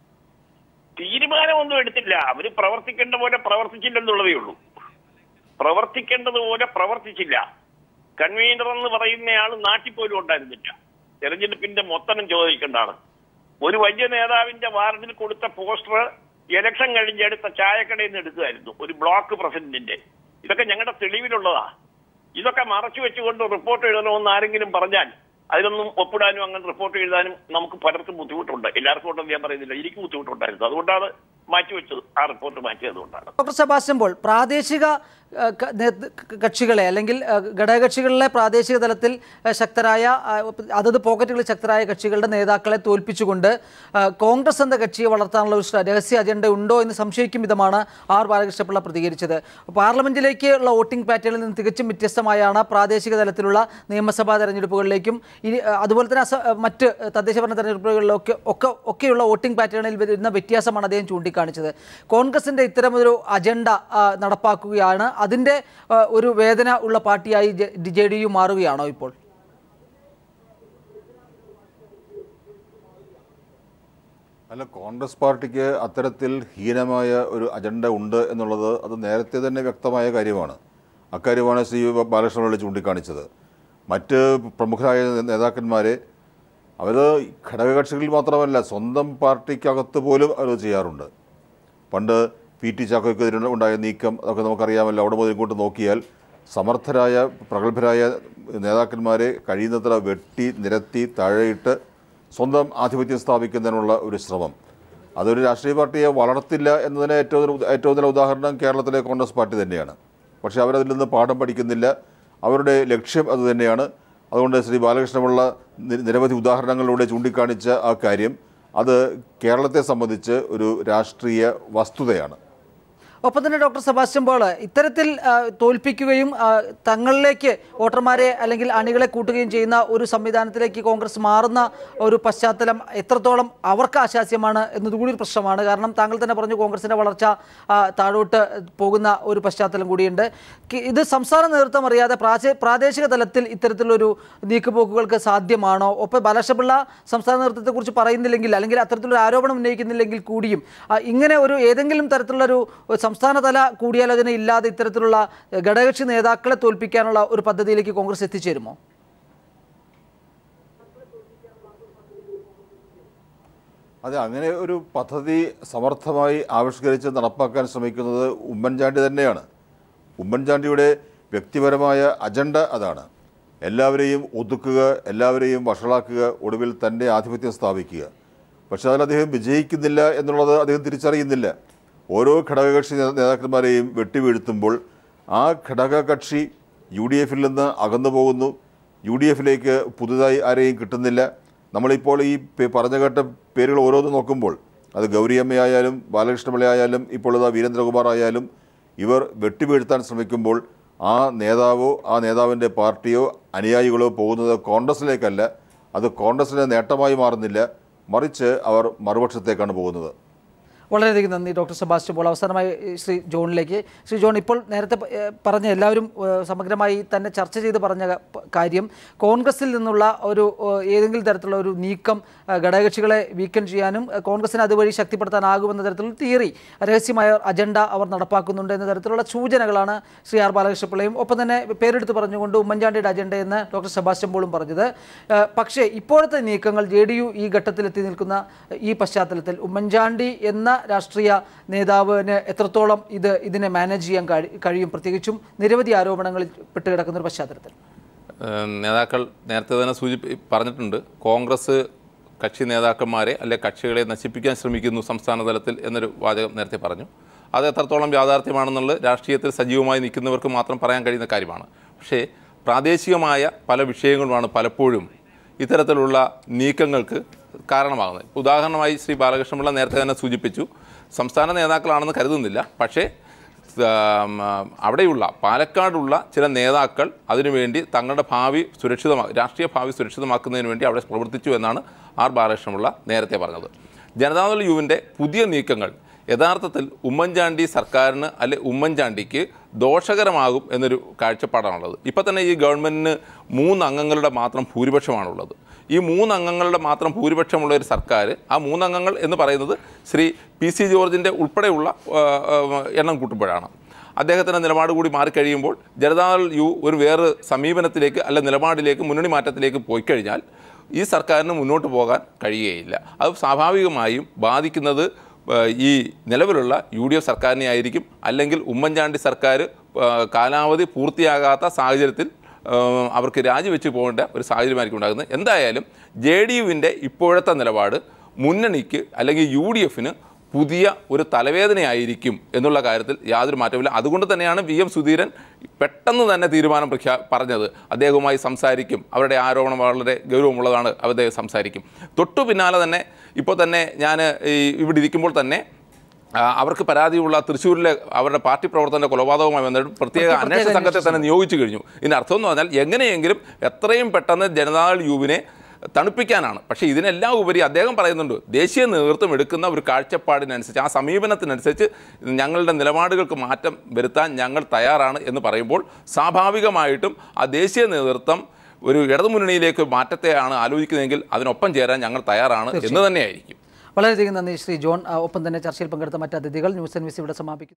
തീരുമാനമൊന്നും എടുത്തില്ല അവര് പ്രവർത്തിക്കേണ്ട പോലെ പ്രവർത്തിച്ചില്ലെന്നുള്ളതേ ഉള്ളൂ പ്രവർത്തിക്കേണ്ടതുപോലെ പ്രവർത്തിച്ചില്ല കൺവീനർ എന്ന് പറയുന്നയാൾ നാട്ടിൽ പോലും ഉണ്ടായിരുന്നില്ല തെരഞ്ഞെടുപ്പിന്റെ മൊത്തം ചോദിക്കേണ്ട ആള് ഒരു വലിയ നേതാവിന്റെ വാർഡിൽ കൊടുത്ത പോസ്റ്റർ ഇലക്ഷൻ കഴിഞ്ഞെടുത്ത ചായക്കടയിൽ നിന്ന് എടുക്കുകയായിരുന്നു ഒരു ബ്ലോക്ക് പ്രസിഡന്റിന്റെ ഇതൊക്കെ ഞങ്ങളുടെ തെളിവിലുള്ളതാ ഇതൊക്കെ മറച്ചു വെച്ചുകൊണ്ട് റിപ്പോർട്ട് എഴുതണമെന്ന് ആരെങ്കിലും പറഞ്ഞാൽ അതിനൊന്നും ഒപ്പിടാനും അങ്ങനെ റിപ്പോർട്ട് എഴുതാനും നമുക്ക് പലർക്കും ബുദ്ധിമുട്ടുണ്ട് എല്ലാവർക്കും ഉണ്ടെന്ന് ഞാൻ പറയുന്നില്ല എനിക്ക് ബുദ്ധിമുട്ടുണ്ടായിരുന്നു അതുകൊണ്ടാണ് മാറ്റിവെച്ചത് ആ റിപ്പോർട്ട് മാറ്റിയതുകൊണ്ടാണ് ഡോക്ടർ സെബാസ്റ്റ്യൻ പോൾ പ്രാദേശിക ആ, ക- നേതൃ- കക്ഷികളെ അല്ലെങ്കിൽ ആ, ഘടകകക്ഷികളിലെ പ്രാദേശിക തലത്തിൽ ആ, ശക്തരായ ആ, അതത് പോക്കറ്റുകളിൽ ശക്തരായ കക്ഷികളുടെ നേതാക്കളെ തോൽപ്പിച്ചുകൊണ്ട് ആ, കോൺഗ്രസ് എന്ന കക്ഷിയെ വളർത്താനുള്ള ഒരു ശ്ര- രഹസ്യ അജണ്ട ഉണ്ടോ എന്ന് സംശയിക്കും വിധമാണ് ആർ ബാലകൃഷ്ണപിള്ള പ്രതികരിച്ചത് പാർലമെന്റിലേക്കുള്ള വോട്ടിംഗ് പാറ്റേണിൽ നിന്ന് തികച്ചും വ്യത്യസ്തമായാണ് പ്രാദേശിക തലത്തിലുള്ള നിയമസഭാ തെരഞ്ഞെടുപ്പുകളിലേക്കും ഇനി ആ, അതുപോലെ തന്നെ അസ- മറ്റ് തദ്ദേശ ഭരണ തെരഞ്ഞെടുപ്പുകളിലൊക്കെ ഒക്കെ ഒക്കെയുള്ള വോട്ടിംഗ് പാറ്റേണിൽ വരുന്ന വ്യത്യാസമാണ് അദ്ദേഹം ചൂണ്ടിക്കാണിച്ചത് കോൺഗ്രസിന്റെ ഇത്തരമൊരു അജണ്ട ആ, നടപ്പാക്കുകയാണ് അതിന്റെ ആ, ഒരു വേദന ഉള്ള പാർട്ടിയായി ജെ ഡി യു മാറുകയാണോ ഇപ്പോൾ അല്ല കോൺഗ്രസ് പാർട്ടിക്ക് അത്തരത്തിൽ ഹീനമായ ഒരു അജണ്ട ഉണ്ട് എന്നുള്ളത് അത് നേരത്തെ തന്നെ വ്യക്തമായ കാര്യമാണ് അക്കാര്യമാണ് ശ്രീ ബാലകൃഷ്ണപിള്ള ചൂണ്ടിക്കാണിച്ചത് മറ്റ് പ്രമുഖരായ നേതാക്കന്മാരെ അവർ ഘടകകക്ഷികളിൽ മാത്രമല്ല സ്വന്തം പാർട്ടിക്കകത്ത് പോലും അവർ ചെയ്യാറുണ്ട് പണ്ട് പി ടി ചാക്കോയ്ക്കെതിരെ ഉണ്ടായ നീക്കം അതൊക്കെ നമുക്കറിയാമല്ലോ അവിടെ മുതൽ ഇങ്ങോട്ട് നോക്കിയാൽ സമർത്ഥരായ പ്രഗത്ഭരായ നേതാക്കന്മാരെ കഴിയുന്നത്ര വെട്ടി നിരത്തി താഴെയിട്ട് സ്വന്തം ആധിപത്യം സ്ഥാപിക്കുന്നതിനുള്ള ഒരു ശ്രമം അതൊരു രാഷ്ട്രീയ പാർട്ടിയെ വളർത്തില്ല എന്നതിന് ഏറ്റവും ഒരു- ഏറ്റവും നല്ല ഉദാഹരണം കേരളത്തിലെ കോൺഗ്രസ് പാർട്ടി തന്നെയാണ് പക്ഷേ അവരതിൽ നിന്ന് പാഠം പഠിക്കുന്നില്ല അവരുടെ ലക്ഷ്യം അതുതന്നെയാണ് അതുകൊണ്ട് ശ്രീ ബാലകൃഷ്ണപിള്ള നി- നിരവധി ഉദാഹരണങ്ങളിലൂടെ ചൂണ്ടിക്കാണിച്ച ആ കാര്യം അത് കേരളത്തെ സംബന്ധിച്ച് ഒരു രാഷ്ട്രീയ വസ്തുതയാണ് ഒപ്പം തന്നെ ഡോക്ടർ സെബാസ്റ്റ്യൻ പോൾ ഇത്തരത്തിൽ ആ, തോൽപ്പിക്കുകയും ആ, തങ്ങളിലേക്ക് വോട്ടർമാരെ അല്ലെങ്കിൽ അണികളെ കൂട്ടുകയും ചെയ്യുന്ന ഒരു സംവിധാനത്തിലേക്ക് കോൺഗ്രസ് മാറുന്ന ഒരു പശ്ചാത്തലം എത്രത്തോളം അവർക്ക് ആശാസ്യമാണ് എന്നതുകൂടി ഒരു പ്രശ്നമാണ് കാരണം താങ്കൾ തന്നെ പറഞ്ഞു കോൺഗ്രസിൻ്റെ വളർച്ച ആ, താഴോട്ട് പോകുന്ന ഒരു പശ്ചാത്തലം കൂടിയുണ്ട് കി- ഇത് സംസ്ഥാന നേതൃത്വം അറിയാതെ പ്രാചേ- പ്രാദേശിക തലത്തിൽ ഇത്തരത്തിലൊരു നീക്കുപോക്കുകൾക്ക് സാധ്യമാണോ ഒപ്പം ബാലകൃഷ്ണപിള്ള സംസ്ഥാന നേതൃത്വത്തെക്കുറിച്ച് പറയുന്നില്ലെങ്കിൽ അല്ലെങ്കിൽ അത്തരത്തിലൊരു ആരോപണം ഉന്നയിക്കുന്നില്ലെങ്കിൽ കൂടിയും ആ, ഇങ്ങനെ ഒരു ഏതെങ്കിലും തരത്തിലുള്ളൊരു സംസ്ഥാനതല കൂടിയാലോചന ഇല്ലാതെ ഇത്തരത്തിലുള്ള എഹ്, ഘടകകക്ഷി നേതാക്കളെ തോൽപ്പിക്കാനുള്ള ഒരു പദ്ധതിയിലേക്ക് കോൺഗ്രസ് എത്തിച്ചേരുമോ അതെ അങ്ങനെ ഒരു പദ്ധതി സമർത്ഥമായി ആവിഷ്കരിച്ച് നടപ്പാക്കാൻ ശ്രമിക്കുന്നത് ഉമ്മൻചാണ്ടി തന്നെയാണ് ഉമ്മൻചാണ്ടിയുടെ വ്യക്തിപരമായ അജണ്ട അതാണ് എല്ലാവരെയും ഒതുക്കുക എല്ലാവരെയും വഷളാക്കുക ഒടുവിൽ തൻ്റെ ആധിപത്യം സ്ഥാപിക്കുക പക്ഷേ അതിൽ അദ്ദേഹം വിജയിക്കുന്നില്ല എന്നുള്ളത് അദ്ദേഹം തിരിച്ചറിയുന്നില്ല ഓരോ ഘടകകക്ഷി നേ- നേതാക്കന്മാരെയും വെട്ടിവീഴ്ത്തുമ്പോൾ ആ ഘടകകക്ഷി യു ഡി എഫിൽ നിന്ന് അകന്നു പോകുന്നു യു ഡി എഫിലേക്ക് പുതുതായി ആരെയും കിട്ടുന്നില്ല നമ്മളിപ്പോൾ ഈ പേ- പറഞ്ഞു കേട്ട പേരുകൾ ഓരോന്ന് നോക്കുമ്പോൾ അത് ഗൗരിയമ്മയായാലും ബാലകൃഷ്ണപിള്ളയായാലും ഇപ്പോൾ ഇതാ വീരേന്ദ്രകുമാർ ആയാലും ഇവർ വെട്ടിവീഴ്ത്താൻ ശ്രമിക്കുമ്പോൾ ആ നേതാവോ ആ നേതാവിൻ്റെ പാർട്ടിയോ അനുയായികളോ പോകുന്നത് കോൺഗ്രസിലേക്കല്ല അത് കോൺഗ്രസിൻ്റെ നേട്ടമായി മാറുന്നില്ല മറിച്ച് അവർ മറുപക്ഷത്തേക്കാണ് പോകുന്നത് വളരെയധികം നന്ദി ഡോക്ടർ സെബാസ്റ്റ്യൻ പോൾ അവസാനമായി ഏഹ്, ശ്രീ ജോണിലേക്ക് ശ്രീ ജോൺ ഇപ്പോൾ നേരത്തെ പ- ഏഹ്, പറഞ്ഞ എല്ലാവരും ഏഹ്, സമഗ്രമായി തന്നെ ചർച്ച ചെയ്ത് പറഞ്ഞ ക- പ- കാര്യം കോൺഗ്രസിൽ നിന്നുള്ള ഒരു ഏഹ്, ഏതെങ്കിലും തരത്തിലുള്ള ഒരു നീക്കം ഏഹ്, ഘടകകക്ഷികളെ വീക്കൻ ചെയ്യാനും ഏഹ്, കോൺഗ്രസിനെ അതുവഴി ശക്തിപ്പെടുത്താനാകുമെന്ന തരത്തിലുള്ള തിയറി രഹസ്യമായ അജണ്ട അവർ നടപ്പാക്കുന്നുണ്ട് എന്ന തരത്തിലുള്ള സൂചനകളാണ് ശ്രീ ആർ ബാലകൃഷ്ണപിള്ളയും ഒപ്പം തന്നെ പേരെടുത്ത് പറഞ്ഞുകൊണ്ട് ഉമ്മൻചാണ്ടിയുടെ അജണ്ടയെന്ന് ഡോക്ടർ സെബാസ്റ്റ്യൻ പോളും പറഞ്ഞത് ഏഹ്, പക്ഷേ ഇപ്പോഴത്തെ നീക്കങ്ങൾ ജെ ഡി യു ഈ ഘട്ടത്തിലെത്തി നിൽക്കുന്ന ഈ പശ്ചാത്തലത്തിൽ ഉമ്മൻചാണ്ടി എന്ന രാഷ്ട്രീയ നേതാവിന് എത്രത്തോളം ഇത് ഇതിനെ മാനേജ് ചെയ്യാൻ കഴി- കഴിയും പ്രത്യേകിച്ചും നിരവധി ആരോപണങ്ങളിൽ പെട്ടുകിടക്കുന്ന ഒരു പശ്ചാത്തലത്തിൽ ഏഹ് നേതാക്കൾ നേരത്തെ തന്നെ സൂചിപ്പി പറഞ്ഞിട്ടുണ്ട് കോൺഗ്രസ് കക്ഷി നേതാക്കന്മാരെ അല്ലെ കക്ഷികളെ നശിപ്പിക്കാൻ ശ്രമിക്കുന്നു സംസ്ഥാന തലത്തിൽ എന്നൊരു വാചകം നേരത്തെ പറഞ്ഞു അത് എത്രത്തോളം യാഥാർത്ഥ്യമാണെന്നുള്ളത് രാഷ്ട്രീയത്തിൽ സജീവമായി നിൽക്കുന്നവർക്ക് മാത്രം പറയാൻ കഴിയുന്ന കാര്യമാണ് പക്ഷേ പ്രാദേശികമായ പല വിഷയങ്ങളുമാണ് പലപ്പോഴും ഇത്തരത്തിലുള്ള നീക്കങ്ങൾക്ക് കാരണമാകുന്നത് ഇപ്പോൾ ഉദാഹരണമായി ശ്രീ ബാലകൃഷ്ണപിള്ള നേരത്തെ തന്നെ സൂചിപ്പിച്ചു സംസ്ഥാന നേതാക്കളാണെന്ന് കരുതുന്നില്ല പക്ഷേ ആം, ആ, അവിടെയുള്ള പാലക്കാടുള്ള ചില നേതാക്കൾ അതിനുവേണ്ടി തങ്ങളുടെ ഭാവി സുരക്ഷിതമാ രാഷ്ട്രീയ ഭാവി സുരക്ഷിതമാക്കുന്നതിന് വേണ്ടി അവിടെ പ്രവർത്തിച്ചു എന്നാണ് ആർ ബാലകൃഷ്ണപിള്ള നേരത്തെ പറഞ്ഞത് ജനതാദൾ യുവിൻ്റെ പുതിയ നീക്കങ്ങൾ യഥാർത്ഥത്തിൽ ഉമ്മൻചാണ്ടി സർക്കാരിന് അല്ലെ ഉമ്മൻചാണ്ടിക്ക് ദോഷകരമാകും എന്നൊരു കാഴ്ചപ്പാടാണുള്ളത് ഇപ്പം തന്നെ ഈ ഗവൺമെൻറ്റിന് മൂന്ന് അംഗങ്ങളുടെ മാത്രം ഭൂരിപക്ഷമാണുള്ളത് ഈ മൂന്ന് അംഗങ്ങളുടെ മാത്രം ഭൂരിപക്ഷമുള്ള ഒരു സർക്കാർ ആ മൂന്നംഗങ്ങൾ എന്ന് പറയുന്നത് ശ്രീ പി സി ജോർജിൻ്റെ ഉൾപ്പെടെയുള്ള ആ, ആ, എണ്ണം കൂട്ടുമ്പോഴാണ് അദ്ദേഹത്തിൻ്റെ നിലപാട് കൂടി മാറിക്കഴിയുമ്പോൾ ജനതാദൾ യു ഒരു വേറെ സമീപനത്തിലേക്ക് അല്ല നിലപാടിലേക്ക് മുന്നണി മാറ്റത്തിലേക്ക് പോയി കഴിഞ്ഞാൽ ഈ സർക്കാരിന് മുന്നോട്ട് പോകാൻ കഴിയുകയില്ല അത് സ്വാഭാവികമായും ബാധിക്കുന്നത് ഏഹ്, ഈ നിലവിലുള്ള യു ഡി എഫ് സർക്കാരിനെ ആയിരിക്കും അല്ലെങ്കിൽ ഉമ്മൻചാണ്ടി സർക്കാർ ഏഹ്, കാലാവധി പൂർത്തിയാകാത്ത സാഹചര്യത്തിൽ ഏഹ്, അവർക്ക് രാജിവെച്ച് പോകേണ്ട ഒരു സാഹചര്യമായിരിക്കും ഉണ്ടാകുന്നത് എന്തായാലും ജെ ഡി യുവിൻ്റെ ഇപ്പോഴത്തെ നിലപാട് മുന്നണിക്ക് അല്ലെങ്കിൽ യു ഡി എഫിന് പുതിയ ഒരു തലവേദനയായിരിക്കും എന്നുള്ള കാര്യത്തിൽ യാതൊരു മാറ്റമില്ല അതുകൊണ്ട് തന്നെയാണ് വി എം സുധീരൻ പെട്ടെന്ന് തന്നെ തീരുമാനം പ്രഖ്യാ പറഞ്ഞത് അദ്ദേഹവുമായി സംസാരിക്കും അവരുടെ ആരോപണം വളരെ ഗൗരവമുള്ളതാണ് അദ്ദേഹം സംസാരിക്കും തൊട്ടു പിന്നാലെ തന്നെ ഇപ്പോൾ തന്നെ ഞാൻ ഈ ഇവിടെ ഇരിക്കുമ്പോൾ തന്നെ ആ, അവർക്ക് പരാതിയുള്ള തൃശ്ശൂരിലെ അവരുടെ പാർട്ടി പ്രവർത്തന കൊലപാതകവുമായി ബന്ധപ്പെട്ട് പ്രത്യേക പ്രത്യേക അന്വേഷണ സംഘത്തെ അന്വേഷണ തന്നെ നിയോഗിച്ചു കഴിഞ്ഞു ഇതിൻ്റെ അർത്ഥം എന്ന് പറഞ്ഞാൽ എങ്ങനെയെങ്കിലും എത്രയും പെട്ടെന്ന് ജനതാദൾ യുവിനെ തണുപ്പിക്കാനാണ് പക്ഷേ ഇതിനെല്ലാം ഉപരി അദ്ദേഹം പറയുന്നുണ്ട് ദേശീയ നേതൃത്വം എടുക്കുന്ന ഒരു കാഴ്ചപ്പാടിനനുസരിച്ച് ആ സമീപനത്തിനനുസരിച്ച് ഞങ്ങളുടെ നിലപാടുകൾക്ക് മാറ്റം വരുത്താൻ ഞങ്ങൾ തയ്യാറാണ് എന്ന് പറയുമ്പോൾ സ്വാഭാവികമായിട്ടും ആ ദേശീയ നേതൃത്വം ഒരു ഇടതുമുന്നണിയിലേക്ക് മാറ്റത്തെയാണ് ആലോചിക്കുന്നതെങ്കിൽ അതിനൊപ്പം ചേരാൻ ഞങ്ങൾ തയ്യാറാണ് എന്ന് തന്നെയായിരിക്കും വളരെയധികം നന്ദി ശ്രീ ജോൺ ആ, ഒപ്പം തന്നെ ചർച്ചയിൽ പങ്കെടുത്ത മറ്റ് അതിഥികൾ ന്യൂസ് സർവീസ് ഇവിടെ സമാപിക്കുന്നു